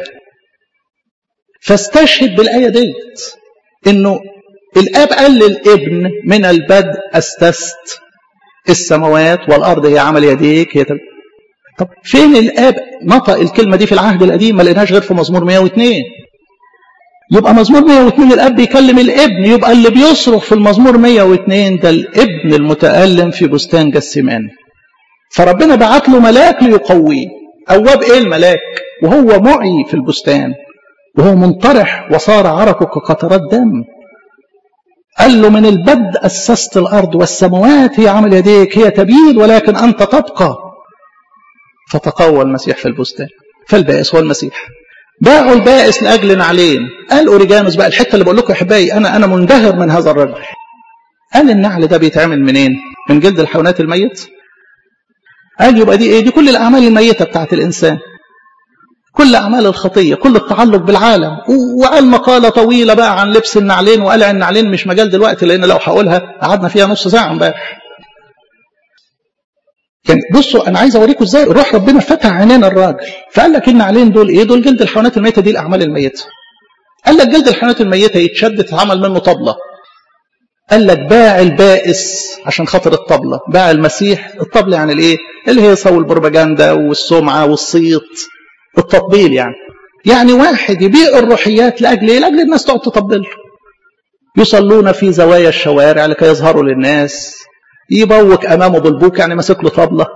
فاستشهد بالآية ديت إنه الآب قال للابن من البدء أستست السماوات والأرض هي عمل يديك هي تب... طب فين الآب نطق الكلمة دي في العهد القديم ما لقيناش غير في مزمور 102 يبقى مزمور 102 الاب بيكلم الابن يبقى اللي بيصرخ في المزمور 102 ده الابن المتألم في بستان جسمان فربنا بعت له ملاك ليقويه أواب ايه الملاك وهو معي في البستان وهو منطرح وصار عرقه كقطرات دم قال له من البدء أسست الأرض والسماوات هي عمل يديك هي تبيد ولكن أنت تبقى فتقوى المسيح في البستان فالبائس هو المسيح باعوا البائس لاجل نعلين قال اوريجانوس بقى الحته اللي بقول لكم يا احبائي انا انا منبهر من هذا الرجل قال النعل ده بيتعمل منين من جلد الحيوانات الميت قال يبقى دي ايه دي كل الاعمال الميته بتاعت الانسان كل اعمال الخطيه كل التعلق بالعالم وقال مقاله طويله بقى عن لبس النعلين وقلع النعلين مش مجال دلوقتي لان لو هقولها قعدنا فيها نص ساعه امبارح يعني بصوا انا عايز اوريكم ازاي روح ربنا فتح عينين الراجل فقال لك ان عليهم دول ايه دول جلد الحيوانات الميته دي الاعمال الميته قال لك جلد الحيوانات الميته يتشد تتعمل منه طبله قال لك باع البائس عشان خاطر الطبله باع المسيح الطبله يعني الايه الهيصه والبروباجندا والسمعه والصيت التطبيل يعني يعني واحد يبيع الروحيات لاجل ايه لاجل الناس تقعد تطبل يصلون في زوايا الشوارع لكي يظهروا للناس يبوك امامه بالبوك يعني ماسك له طبله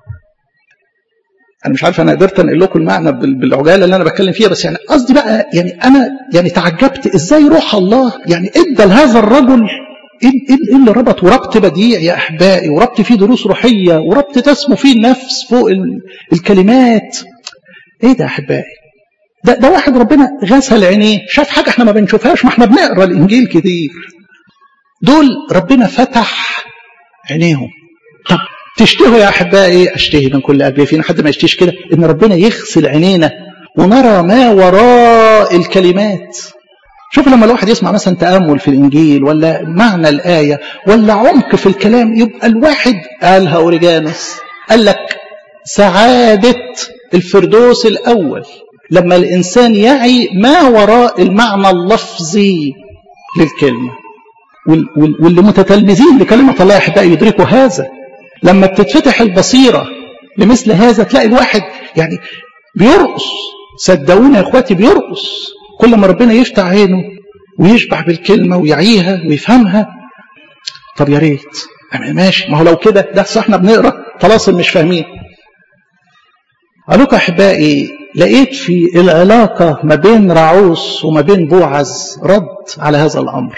انا مش عارف انا قدرت انقل لكم المعنى بالعجاله اللي انا بتكلم فيها بس يعني قصدي بقى يعني انا يعني تعجبت ازاي روح الله يعني ادى لهذا الرجل ايه اللي ربط وربط بديع يا احبائي وربط فيه دروس روحيه وربط تسمو فيه النفس فوق الكلمات ايه ده يا احبائي ده ده واحد ربنا غسل عينيه شاف حاجه احنا ما بنشوفهاش ما احنا بنقرا الانجيل كتير دول ربنا فتح عينيهم طب تشتهوا يا احبائي اشتهي من كل قلبي فينا حد ما يشتهيش كده ان ربنا يغسل عينينا ونرى ما وراء الكلمات شوف لما الواحد يسمع مثلا تامل في الانجيل ولا معنى الايه ولا عمق في الكلام يبقى الواحد قالها اوريجانوس قال لك سعاده الفردوس الاول لما الانسان يعي ما وراء المعنى اللفظي للكلمه واللي متتلمذين لكلمه الله احبائي يدركوا هذا لما بتتفتح البصيره لمثل هذا تلاقي الواحد يعني بيرقص صدقوني يا اخواتي بيرقص كل ما ربنا يفتح عينه ويشبع بالكلمه ويعيها ويفهمها طب يا ريت ماشي ما هو لو كده ده احنا بنقرا طلاسم مش فاهمين قالوا احبائي لقيت في العلاقه ما بين راعوس وما بين بوعز رد على هذا الامر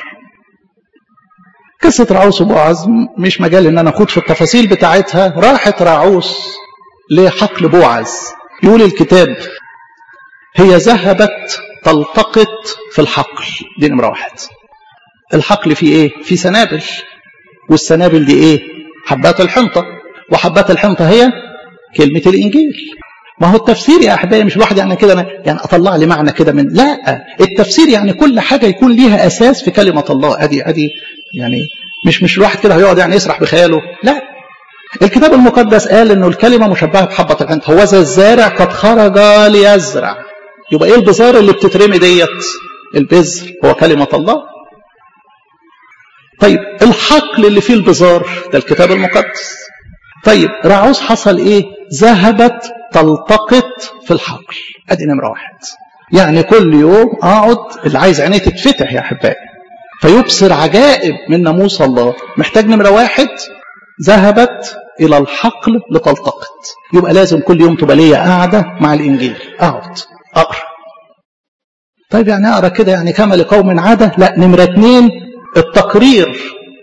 قصة راعوس وبوعز مش مجال ان انا اخوض في التفاصيل بتاعتها راحت راعوس لحقل بوعز يقول الكتاب هي ذهبت تلتقط في الحقل دي نمرة واحد الحقل فيه ايه في سنابل والسنابل دي ايه حبات الحنطة وحبات الحنطة هي كلمة الانجيل ما هو التفسير يا احبائي مش الواحد يعني كده يعني اطلع لي معنى كده من لا التفسير يعني كل حاجه يكون ليها اساس في كلمه الله ادي ادي يعني مش مش الواحد كده هيقعد يعني يسرح بخياله لا الكتاب المقدس قال انه الكلمه مشبهه بحبه الحنطه هو ذا الزارع قد خرج ليزرع يبقى ايه البذار اللي بتترمي ديت البذر هو كلمه الله طيب الحقل اللي فيه البذار ده الكتاب المقدس طيب راعوس حصل ايه ذهبت تلتقط في الحقل ادي نمره واحد يعني كل يوم اقعد اللي عايز عينيه تتفتح يا احبائي فيبصر عجائب من ناموس الله محتاج نمره واحد ذهبت الى الحقل لتلتقط يبقى لازم كل يوم تبقى ليا قاعده مع الانجيل اقعد اقرا طيب يعني اقرا كده يعني كما لقوم عاده لا نمره اتنين التقرير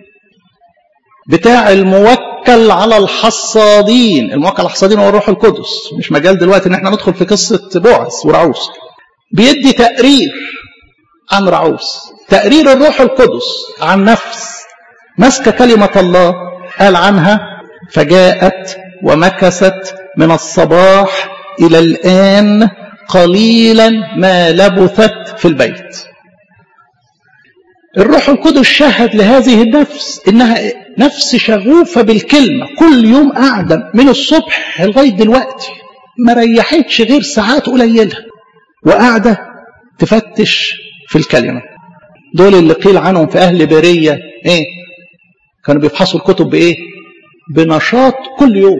بتاع الموكل على الحصادين الموكل على الحصادين هو الروح القدس مش مجال دلوقتي ان احنا ندخل في قصه بوعز ورعوس بيدي تقرير عن رعوس تقرير الروح القدس عن نفس ماسكه كلمه الله قال عنها فجاءت ومكثت من الصباح الى الان قليلا ما لبثت في البيت الروح القدس شهد لهذه النفس انها نفس شغوفه بالكلمه كل يوم قاعده من الصبح لغايه دلوقتي ما ريحتش غير ساعات قليله وقاعده تفتش في الكلمه دول اللي قيل عنهم في اهل بريه ايه كانوا بيفحصوا الكتب بايه بنشاط كل يوم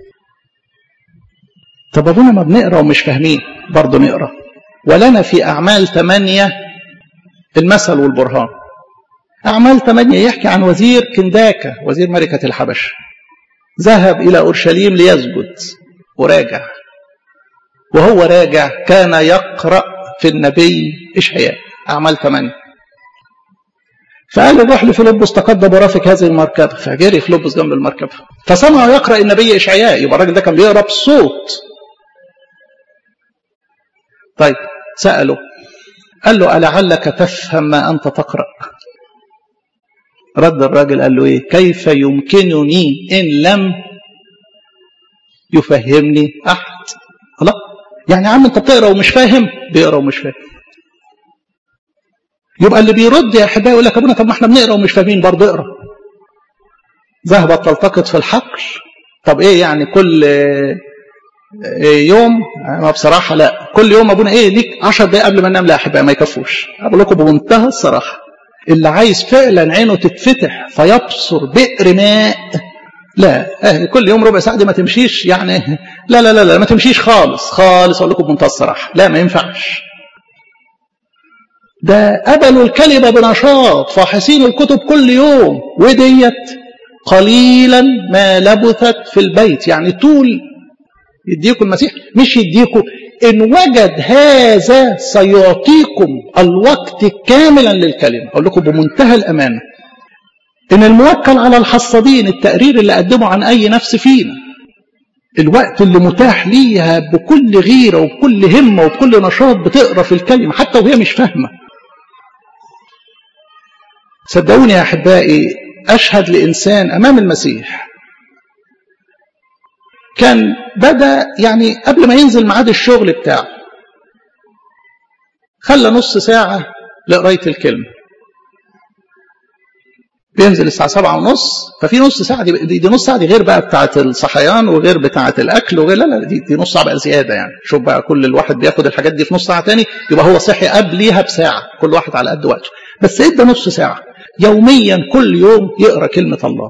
طب ابونا ما بنقرا ومش فاهمين برضه نقرا ولنا في اعمال ثمانيه المثل والبرهان أعمال ثمانية يحكي عن وزير كنداكة وزير ملكة الحبش ذهب إلى أورشليم ليسجد وراجع وهو راجع كان يقرأ في النبي إشعياء أعمال ثمانية فقال روح لفيلبس تقدم ورافق هذه المركبة فجري فيلبس جنب المركبة فسمعه يقرأ النبي إشعياء يبقى الراجل ده كان بيقرأ بصوت طيب سأله قال له ألعلك تفهم ما أنت تقرأ رد الراجل قال له ايه كيف يمكنني ان لم يفهمني احد خلاص يعني يا عم انت بتقرا ومش فاهم بيقرا ومش فاهم يبقى اللي بيرد يا احبائي يقول لك ابونا طب ما احنا بنقرا ومش فاهمين برضه اقرا ذهبت تلتقط في الحقل طب ايه يعني كل يوم ما بصراحه لا كل يوم ابونا ايه ليك 10 دقايق قبل ما ننام لا يا احبائي ما يكفوش اقول لكم بمنتهى الصراحه اللي عايز فعلا عينه تتفتح فيبصر بئر ماء لا اه كل يوم ربع ساعه دي ما تمشيش يعني لا لا لا لا ما تمشيش خالص خالص اقول لكم بمنتهى الصراحه لا ما ينفعش ده قبلوا الكلمة بنشاط فاحصين الكتب كل يوم وديت قليلا ما لبثت في البيت يعني طول يديكم المسيح مش يديكم إن وجد هذا سيعطيكم الوقت كاملا للكلمة أقول لكم بمنتهى الأمانة إن الموكل على الحصادين التقرير اللي قدمه عن أي نفس فينا الوقت اللي متاح ليها بكل غيرة وبكل همة وبكل نشاط بتقرأ في الكلمة حتى وهي مش فاهمة صدقوني يا أحبائي أشهد لإنسان أمام المسيح كان بدأ يعني قبل ما ينزل ميعاد الشغل بتاعه خلى نص ساعة لقراية الكلمة بينزل الساعة سبعة ونص ففي نص ساعة دي, دي, دي نص ساعة دي غير بقى بتاعة الصحيان وغير بتاعة الأكل وغير لا لا دي, دي نص ساعة بقى زيادة يعني شوف بقى كل الواحد بياخد الحاجات دي في نص ساعة تاني يبقى هو صحي قبليها بساعة كل واحد على قد وقته بس ادى نص ساعة يوميا كل يوم يقرا كلمة الله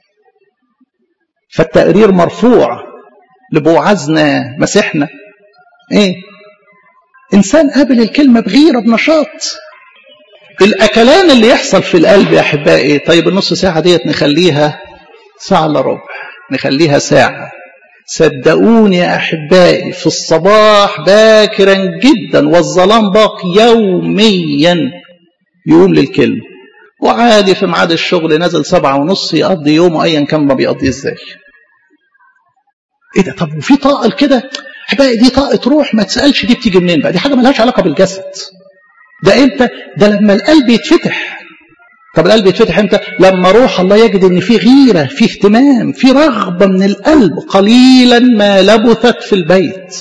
فالتقرير مرفوع لبوعزنا مسيحنا ايه انسان قابل الكلمة بغيرة بنشاط الاكلان اللي يحصل في القلب يا احبائي طيب النص ساعة ديت نخليها ساعة الا ربع نخليها ساعة صدقوني يا احبائي في الصباح باكرا جدا والظلام باق يوميا يقوم للكلمه وعادي في ميعاد الشغل نازل سبعة ونص يقضي يومه أيا كان ما بيقضيه ازاي ايه ده طب وفي طاقة كده احبائي دي طاقة روح ما تسألش دي بتيجي منين بقى دي حاجة ملهاش علاقة بالجسد ده امتى ده لما القلب يتفتح طب القلب يتفتح امتى لما روح الله يجد ان في غيرة في اهتمام في رغبة من القلب قليلا ما لبثت في البيت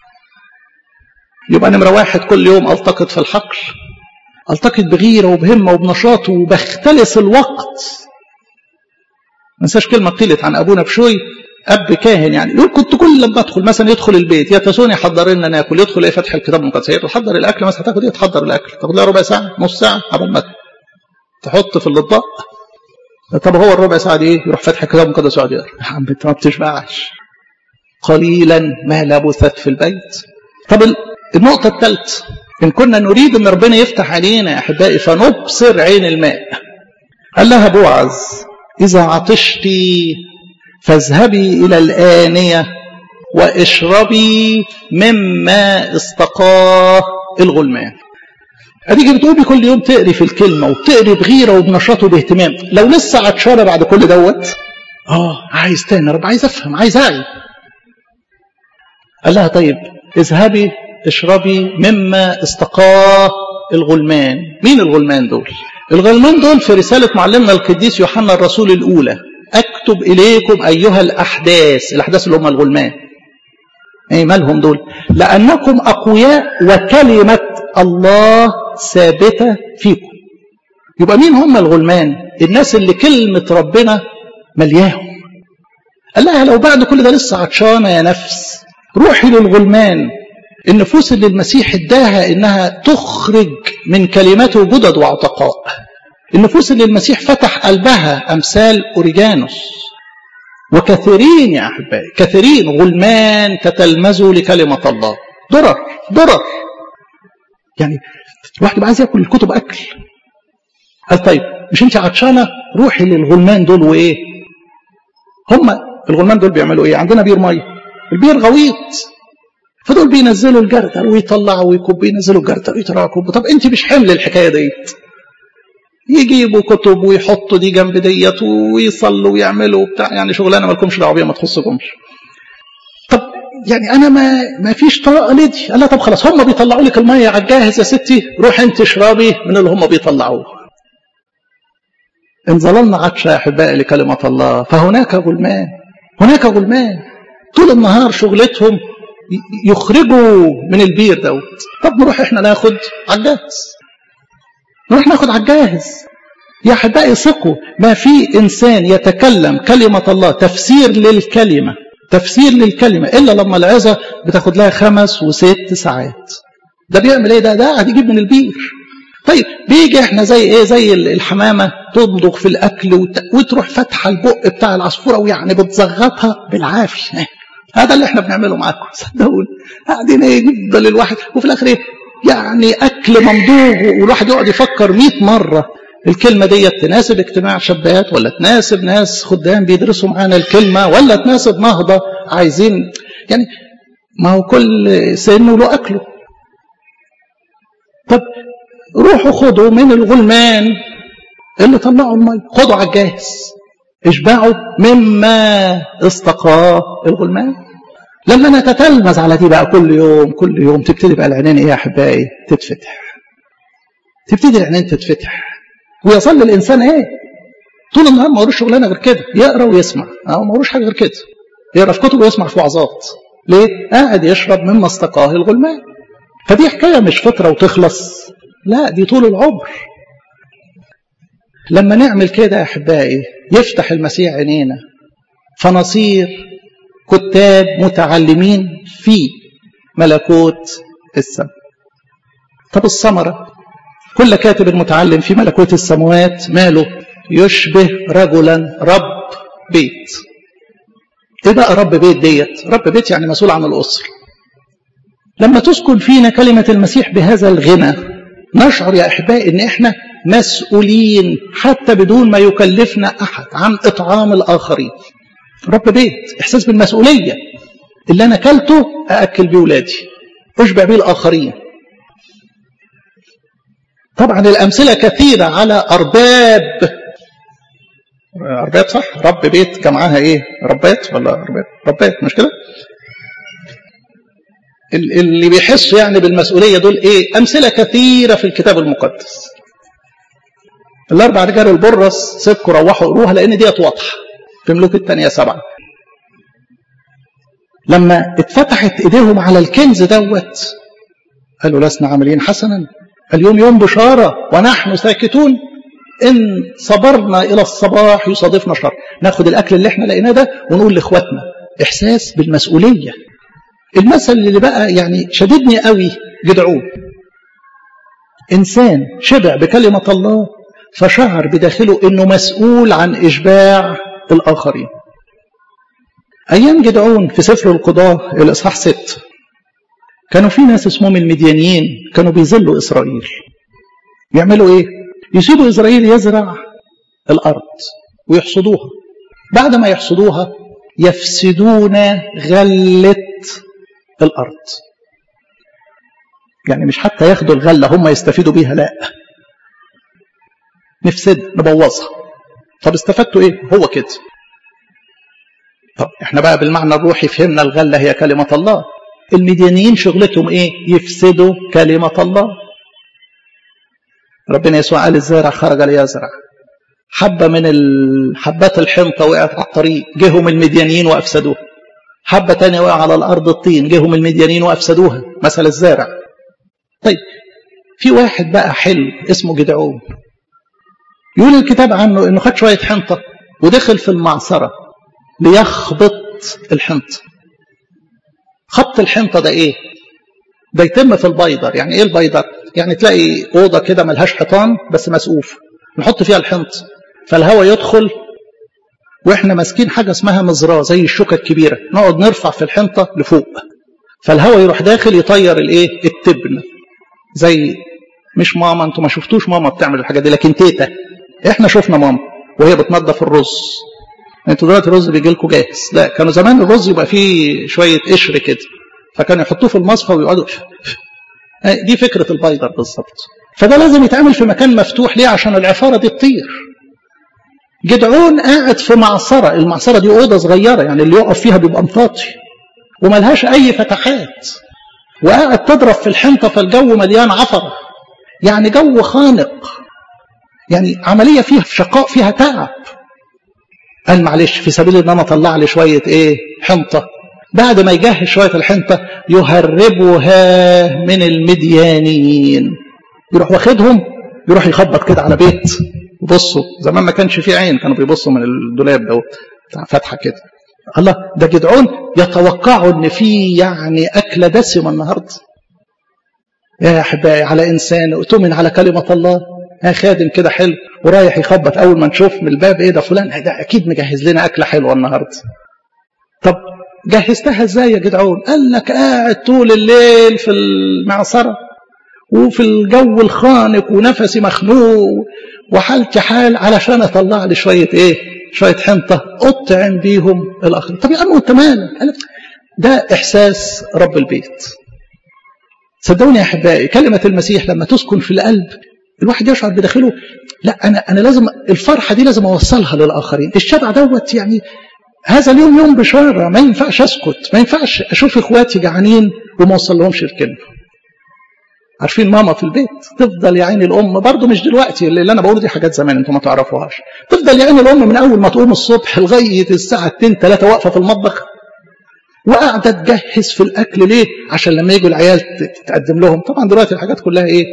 يبقى نمرة واحد كل يوم التقط في الحقل التقط بغيره وبهمه وبنشاط وبختلس الوقت ما انساش كلمه قيلت عن ابونا بشوي اب كاهن يعني يقول كنت كل لما ادخل مثلا يدخل البيت يا تسوني حضر لنا ناكل يدخل ايه فتح الكتاب المقدس يحضر الاكل مثلا هتاخد ايه تحضر الاكل تاخد لها ربع ساعه نص ساعه قبل ما تحط في الاطباق طب هو الربع ساعه دي ايه يروح فتح الكتاب المقدس ويقعد يقرا يا عم انت ما بتشبعش قليلا ما لبثت في البيت طب النقطه الثالثه إن كنا نريد أن ربنا يفتح علينا يا أحبائي فنبصر عين الماء قال لها بوعز إذا عطشتي فاذهبي إلى الآنية واشربي مما استقاه الغلمان اديكي بتقومي كل يوم تقري في الكلمة وبتقري بغيرة وبنشاط وباهتمام لو لسه عطشانة بعد كل دوت اه عايز تاني رب عايز افهم عايز اعي قال لها طيب اذهبي اشربي مما استقاه الغلمان مين الغلمان دول الغلمان دول في رسالة معلمنا القديس يوحنا الرسول الأولى أكتب إليكم أيها الأحداث الأحداث اللي هم الغلمان أي مالهم دول لأنكم أقوياء وكلمة الله ثابتة فيكم يبقى مين هم الغلمان الناس اللي كلمة ربنا ملياهم قال لها لو بعد كل ده لسه عطشانة يا نفس روحي للغلمان النفوس اللي المسيح اداها انها تخرج من كلماته جدد وعتقاء النفوس اللي المسيح فتح قلبها امثال اوريجانوس وكثيرين يا احبائي كثيرين غلمان تتلمذوا لكلمه الله درر درر يعني الواحد عايز ياكل الكتب اكل قال طيب مش انت عطشانه روحي للغلمان دول وايه هم الغلمان دول بيعملوا ايه عندنا بير ميه البير غويط فدول بينزلوا الجردل ويطلعوا ويكبوا ينزلوا الجردل ويطلعوا يكبوا طب انت مش حمل الحكايه ديت يجيبوا كتب ويحطوا دي جنب ديت ويصلوا ويعملوا بتاع يعني شغلانه مالكمش دعوه بيها ما تخصكمش طب يعني انا ما ما فيش طاقه لدي قال لها طب خلاص هم بيطلعوا لك الميه على الجاهز يا ستي روح انت اشربي من اللي هم بيطلعوه ان ظللنا عطشه يا احبائي لكلمه الله فهناك غلمان هناك غلمان طول النهار شغلتهم يخرجوا من البير دوت طب نروح احنا ناخد على الجاهز نروح ناخد على الجاهز يا احبائي ثقوا ما في انسان يتكلم كلمه الله تفسير للكلمه تفسير للكلمه الا لما العظه بتاخد لها خمس وست ساعات ده بيعمل ايه ده ده قاعد يجيب من البير طيب بيجي احنا زي ايه زي الحمامه تمضغ في الاكل وت... وتروح فاتحه البق بتاع العصفوره ويعني بتزغطها بالعافيه هذا اللي احنا بنعمله معاكم صدقوني قاعدين ايه يفضل الواحد وفي الاخر ايه يعني اكل ممضوغ والواحد يقعد يفكر 100 مره الكلمة دي تناسب اجتماع شابات ولا تناسب ناس خدام بيدرسوا معانا الكلمة ولا تناسب نهضة عايزين يعني ما هو كل سن له أكله طب روحوا خدوا من الغلمان اللي طلعوا المية خدوا على الجاهز اشبعوا مما استقاه الغلمان لما نتتلمذ على دي بقى كل يوم كل يوم تبتدي بقى العينين ايه يا احبائي تتفتح تبتدي العينين تتفتح ويظل الانسان ايه طول النهار ما وروش شغلانه غير كده يقرا ويسمع اه ما وروش حاجه غير كده يقرا في كتب ويسمع في وعظات ليه قاعد يشرب مما استقاه الغلمان فدي حكايه مش فتره وتخلص لا دي طول العمر لما نعمل كده يا احبائي يفتح المسيح عينينا فنصير كتاب متعلمين في ملكوت السماء طب الثمره كل كاتب متعلم في ملكوت السماوات ماله يشبه رجلا رب بيت ايه بقى رب بيت ديت رب بيت يعني مسؤول عن الاسره لما تسكن فينا كلمه المسيح بهذا الغنى نشعر يا احبائي ان احنا مسؤولين حتى بدون ما يكلفنا احد عن اطعام الاخرين رب بيت احساس بالمسؤوليه اللي انا اكلته ااكل بيه ولادي اشبع بيه الاخرين طبعا الأمثلة كثيرة على أرباب أرباب صح رب بيت كان معاها إيه ربات ولا أرباب ربات مش كده اللي بيحسوا يعني بالمسؤولية دول إيه أمثلة كثيرة في الكتاب المقدس الأربع رجال البرص سيبكوا روحوا قروها لأن ديت واضحة في ملوك الثانية سبعة لما اتفتحت ايديهم على الكنز دوت قالوا لسنا عاملين حسنا اليوم يوم بشارة ونحن ساكتون إن صبرنا إلى الصباح يصادفنا شر ناخد الأكل اللي احنا لقيناه ده ونقول لإخواتنا إحساس بالمسؤولية المثل اللي بقى يعني شددني قوي جدعون إنسان شبع بكلمة الله فشعر بداخله إنه مسؤول عن إشباع الآخرين أيام جدعون في سفر القضاء الإصحاح 6 كانوا في ناس اسمهم المديانيين كانوا بيذلوا إسرائيل يعملوا إيه؟ يسيبوا إسرائيل يزرع الأرض ويحصدوها بعد ما يحصدوها يفسدون غلة الأرض يعني مش حتى ياخدوا الغلة هم يستفيدوا بيها لا نفسد نبوظها طب استفدتوا ايه هو كده طب احنا بقى بالمعنى الروحي فهمنا الغلة هي كلمة الله المديانيين شغلتهم ايه يفسدوا كلمة الله ربنا يسوع قال الزارع خرج ليزرع حبة من حبات الحنطة وقعت على الطريق جهم المديانيين وأفسدوها حبة تانية وقع على الأرض الطين جهم المديانيين وأفسدوها مثل الزارع طيب في واحد بقى حلو اسمه جدعون يقول الكتاب عنه انه خد شوية حنطة ودخل في المعصرة ليخبط الحنطة خبط الحنطة ده ايه ده يتم في البيضر يعني ايه البيضر يعني تلاقي أوضة كده ملهاش حيطان بس مسقوف نحط فيها الحنط فالهواء يدخل واحنا ماسكين حاجة اسمها مزراه زي الشوكة الكبيرة نقعد نرفع في الحنطة لفوق فالهواء يروح داخل يطير الايه التبن زي مش ماما انتوا ما شفتوش ماما بتعمل الحاجة دي لكن تيتا احنا شفنا ماما وهي بتنظف الرز انتوا دلوقتي الرز بيجي لكم جاهز لا كانوا زمان الرز يبقى فيه شويه قشر كده فكانوا يحطوه في المصفى ويقعدوا دي فكره البايدر بالظبط فده لازم يتعمل في مكان مفتوح ليه عشان العفاره دي تطير جدعون قاعد في معصره المعصره دي اوضه صغيره يعني اللي يقف فيها بيبقى مطاطي وملهاش اي فتحات وقاعد تضرب في الحنطه فالجو مليان عفره يعني جو خانق يعني عمليه فيها شقاء فيها تعب قال معلش في سبيل ان انا اطلع لي شويه ايه حنطه بعد ما يجهز شويه الحنطه يهربها من المديانيين يروح واخدهم يروح يخبط كده على بيت بصوا زمان ما كانش فيه عين كانوا بيبصوا من الدولاب دوت فتحه كده الله ده جدعون يتوقعوا ان في يعني اكله دسمه النهارده يا احبائي على انسان اؤتمن على كلمه الله يا خادم كده حلو ورايح يخبط اول ما نشوف من الباب ايه ده فلان ده اكيد مجهز لنا اكله حلوه النهارده طب جهزتها ازاي يا جدعون قال لك قاعد طول الليل في المعصره وفي الجو الخانق ونفسي مخنوق وحالتي حال علشان اطلع لي شويه ايه شويه حنطه اطعم بيهم الاخرين طب يا عم وانت مالك ده احساس رب البيت صدقوني يا احبائي كلمه المسيح لما تسكن في القلب الواحد يشعر بداخله لا انا انا لازم الفرحه دي لازم اوصلها للاخرين الشبع دوت يعني هذا اليوم يوم بشاره ما ينفعش اسكت ما ينفعش اشوف اخواتي جعانين وما اوصل لهمش الكلمه عارفين ماما في البيت تفضل يا عيني الام برضه مش دلوقتي اللي انا بقوله دي حاجات زمان انتم ما تعرفوهاش تفضل يا عيني الام من اول ما تقوم الصبح لغايه الساعه 2 3 واقفه في المطبخ وقاعده تجهز في الاكل ليه عشان لما يجوا العيال تقدم لهم طبعا دلوقتي الحاجات كلها ايه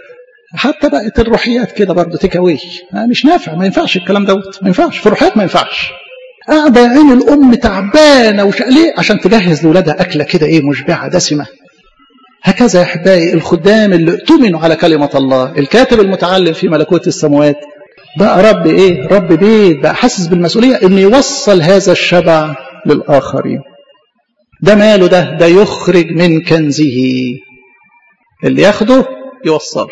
حتى بقت الروحيات كده برضه تيك اواي مش نافع ما ينفعش الكلام دوت ما ينفعش في الروحيات ما ينفعش قاعده يا عيني الام تعبانه وش ليه عشان تجهز لاولادها اكله كده ايه مشبعه دسمه هكذا يا احبائي الخدام اللي اؤتمنوا على كلمه الله الكاتب المتعلم في ملكوت السماوات بقى رب ايه رب بيت بقى حاسس بالمسؤوليه انه يوصل هذا الشبع للاخرين ده ماله ده ده يخرج من كنزه اللي ياخده يوصله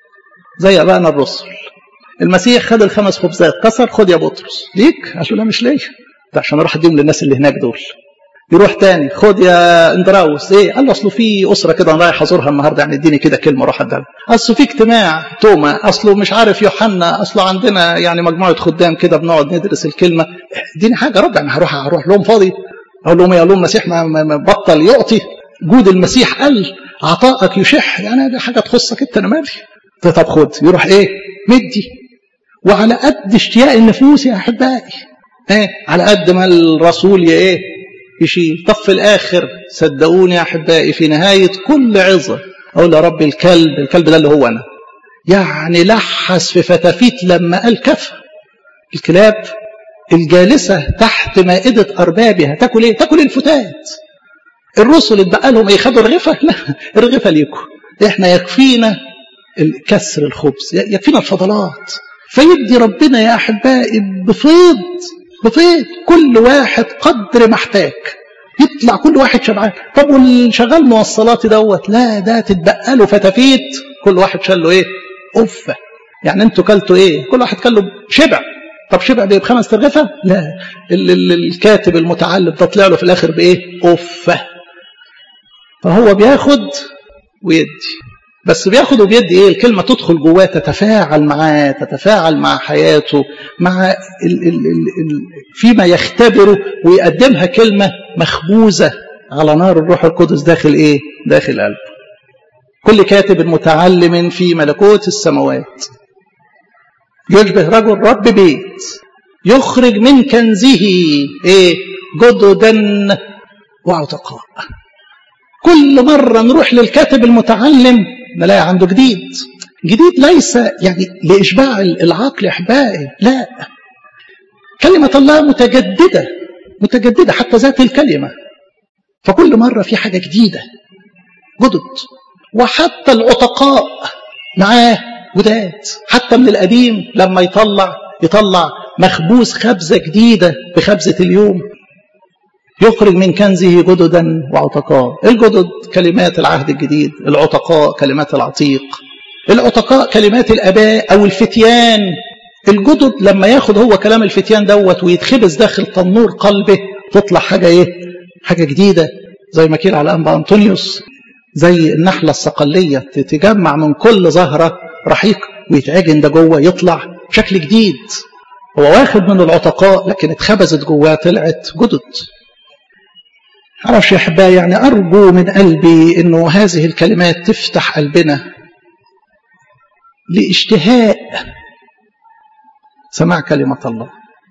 زي ابائنا الرسل المسيح خد الخمس خبزات كسر خد يا بطرس ليك قال له لا مش ليا ده عشان اروح اديهم للناس اللي هناك دول يروح تاني خد يا اندراوس ايه قال له اصله في اسره كده انا رايح ازورها النهارده يعني اديني كده كلمه اروح اديها اصله في اجتماع توما اصله مش عارف يوحنا اصله عندنا يعني مجموعه خدام كده بنقعد ندرس الكلمه اديني حاجه رب يعني هروح اروح لهم فاضي اقول لهم يا لهم المسيح ما بطل يعطي جود المسيح قل عطائك يشح يعني دي حاجه تخصك انت انا مالي طب خد يروح ايه مدي وعلى قد اشتياق النفوس يا احبائي ايه على قد ما الرسول ايه يشيل طب في الاخر صدقوني يا احبائي في نهايه كل عظه اقول يا رب الكلب الكلب ده اللي هو انا يعني لحس في فتافيت لما قال كفى الكلاب الجالسه تحت مائده اربابها تاكل ايه تاكل الفتات الرسل اتبقى لهم ايه خدوا الرغفه لا الرغفه ليكم احنا يكفينا كسر الخبز يكفينا الفضلات فيدي ربنا يا احبائي بفيض بفيض كل واحد قدر محتاج يطلع كل واحد شبعان طب والشغال موصلاتي دوت لا ده تتبقى له فتافيت كل واحد شال له ايه أفة يعني انتوا كلتوا ايه كل واحد كل له شبع طب شبع بايه بخمس ترغفة لا ال ال الكاتب المتعلم ده طلع له في الاخر بايه أفة فهو بياخد ويدي بس بياخد وبيدي ايه الكلمة تدخل جواه تتفاعل معاه تتفاعل مع حياته مع ال ال ال ال فيما يختبره ويقدمها كلمة مخبوزة على نار الروح القدس داخل ايه داخل قلبه كل كاتب متعلم في ملكوت السماوات يشبه رجل رب بيت يخرج من كنزه ايه جددا وعتقاء كل مرة نروح للكاتب المتعلم نلاقي عنده جديد جديد ليس يعني لإشباع العقل إحبائي لا كلمة الله متجددة متجددة حتى ذات الكلمة فكل مرة في حاجة جديدة جدد وحتى العتقاء معاه جداد حتى من القديم لما يطلع يطلع مخبوز خبزة جديدة بخبزة اليوم يخرج من كنزه جددا وعتقاء الجدد كلمات العهد الجديد العتقاء كلمات العتيق العتقاء كلمات الاباء او الفتيان الجدد لما ياخد هو كلام الفتيان دوت ويتخبز داخل تنور قلبه تطلع حاجه ايه حاجه جديده زي ما كيل على انبا انطونيوس زي النحله الصقليه تتجمع من كل زهره رحيق ويتعجن ده جوه يطلع شكل جديد هو واخد من العتقاء لكن اتخبزت جواه طلعت جدد معرفش يا احبائي يعني ارجو من قلبي انه هذه الكلمات تفتح قلبنا لاشتهاء سماع كلمه الله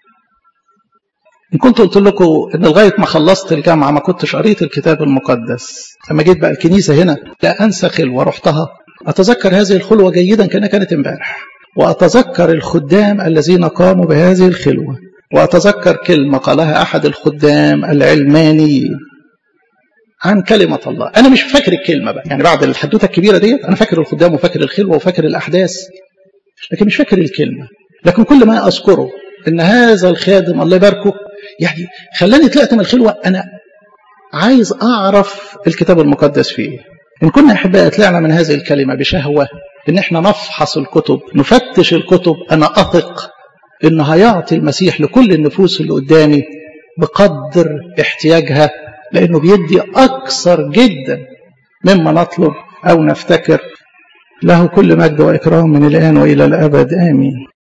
ان كنت قلت لكم ان لغايه ما خلصت الجامعه ما كنتش قريت الكتاب المقدس لما جيت بقى الكنيسه هنا لا انسى خلوه رحتها اتذكر هذه الخلوه جيدا كانها كانت امبارح وأتذكر الخدام الذين قاموا بهذه الخلوة وأتذكر كلمة قالها أحد الخدام العلمانيين عن كلمة الله أنا مش فاكر الكلمة بقى يعني بعد الحدوتة الكبيرة ديت أنا فاكر الخدام وفاكر الخلوة وفاكر الأحداث لكن مش فاكر الكلمة لكن كل ما أذكره إن هذا الخادم الله يباركه يعني خلاني طلعت من الخلوة أنا عايز أعرف الكتاب المقدس فيه إن كنا أحباء طلعنا من هذه الكلمة بشهوة إن إحنا نفحص الكتب نفتش الكتب أنا أثق إنه هيعطي المسيح لكل النفوس اللي قدامي بقدر احتياجها لأنه بيدي أكثر جدا مما نطلب أو نفتكر له كل مجد وإكرام من الآن وإلى الأبد آمين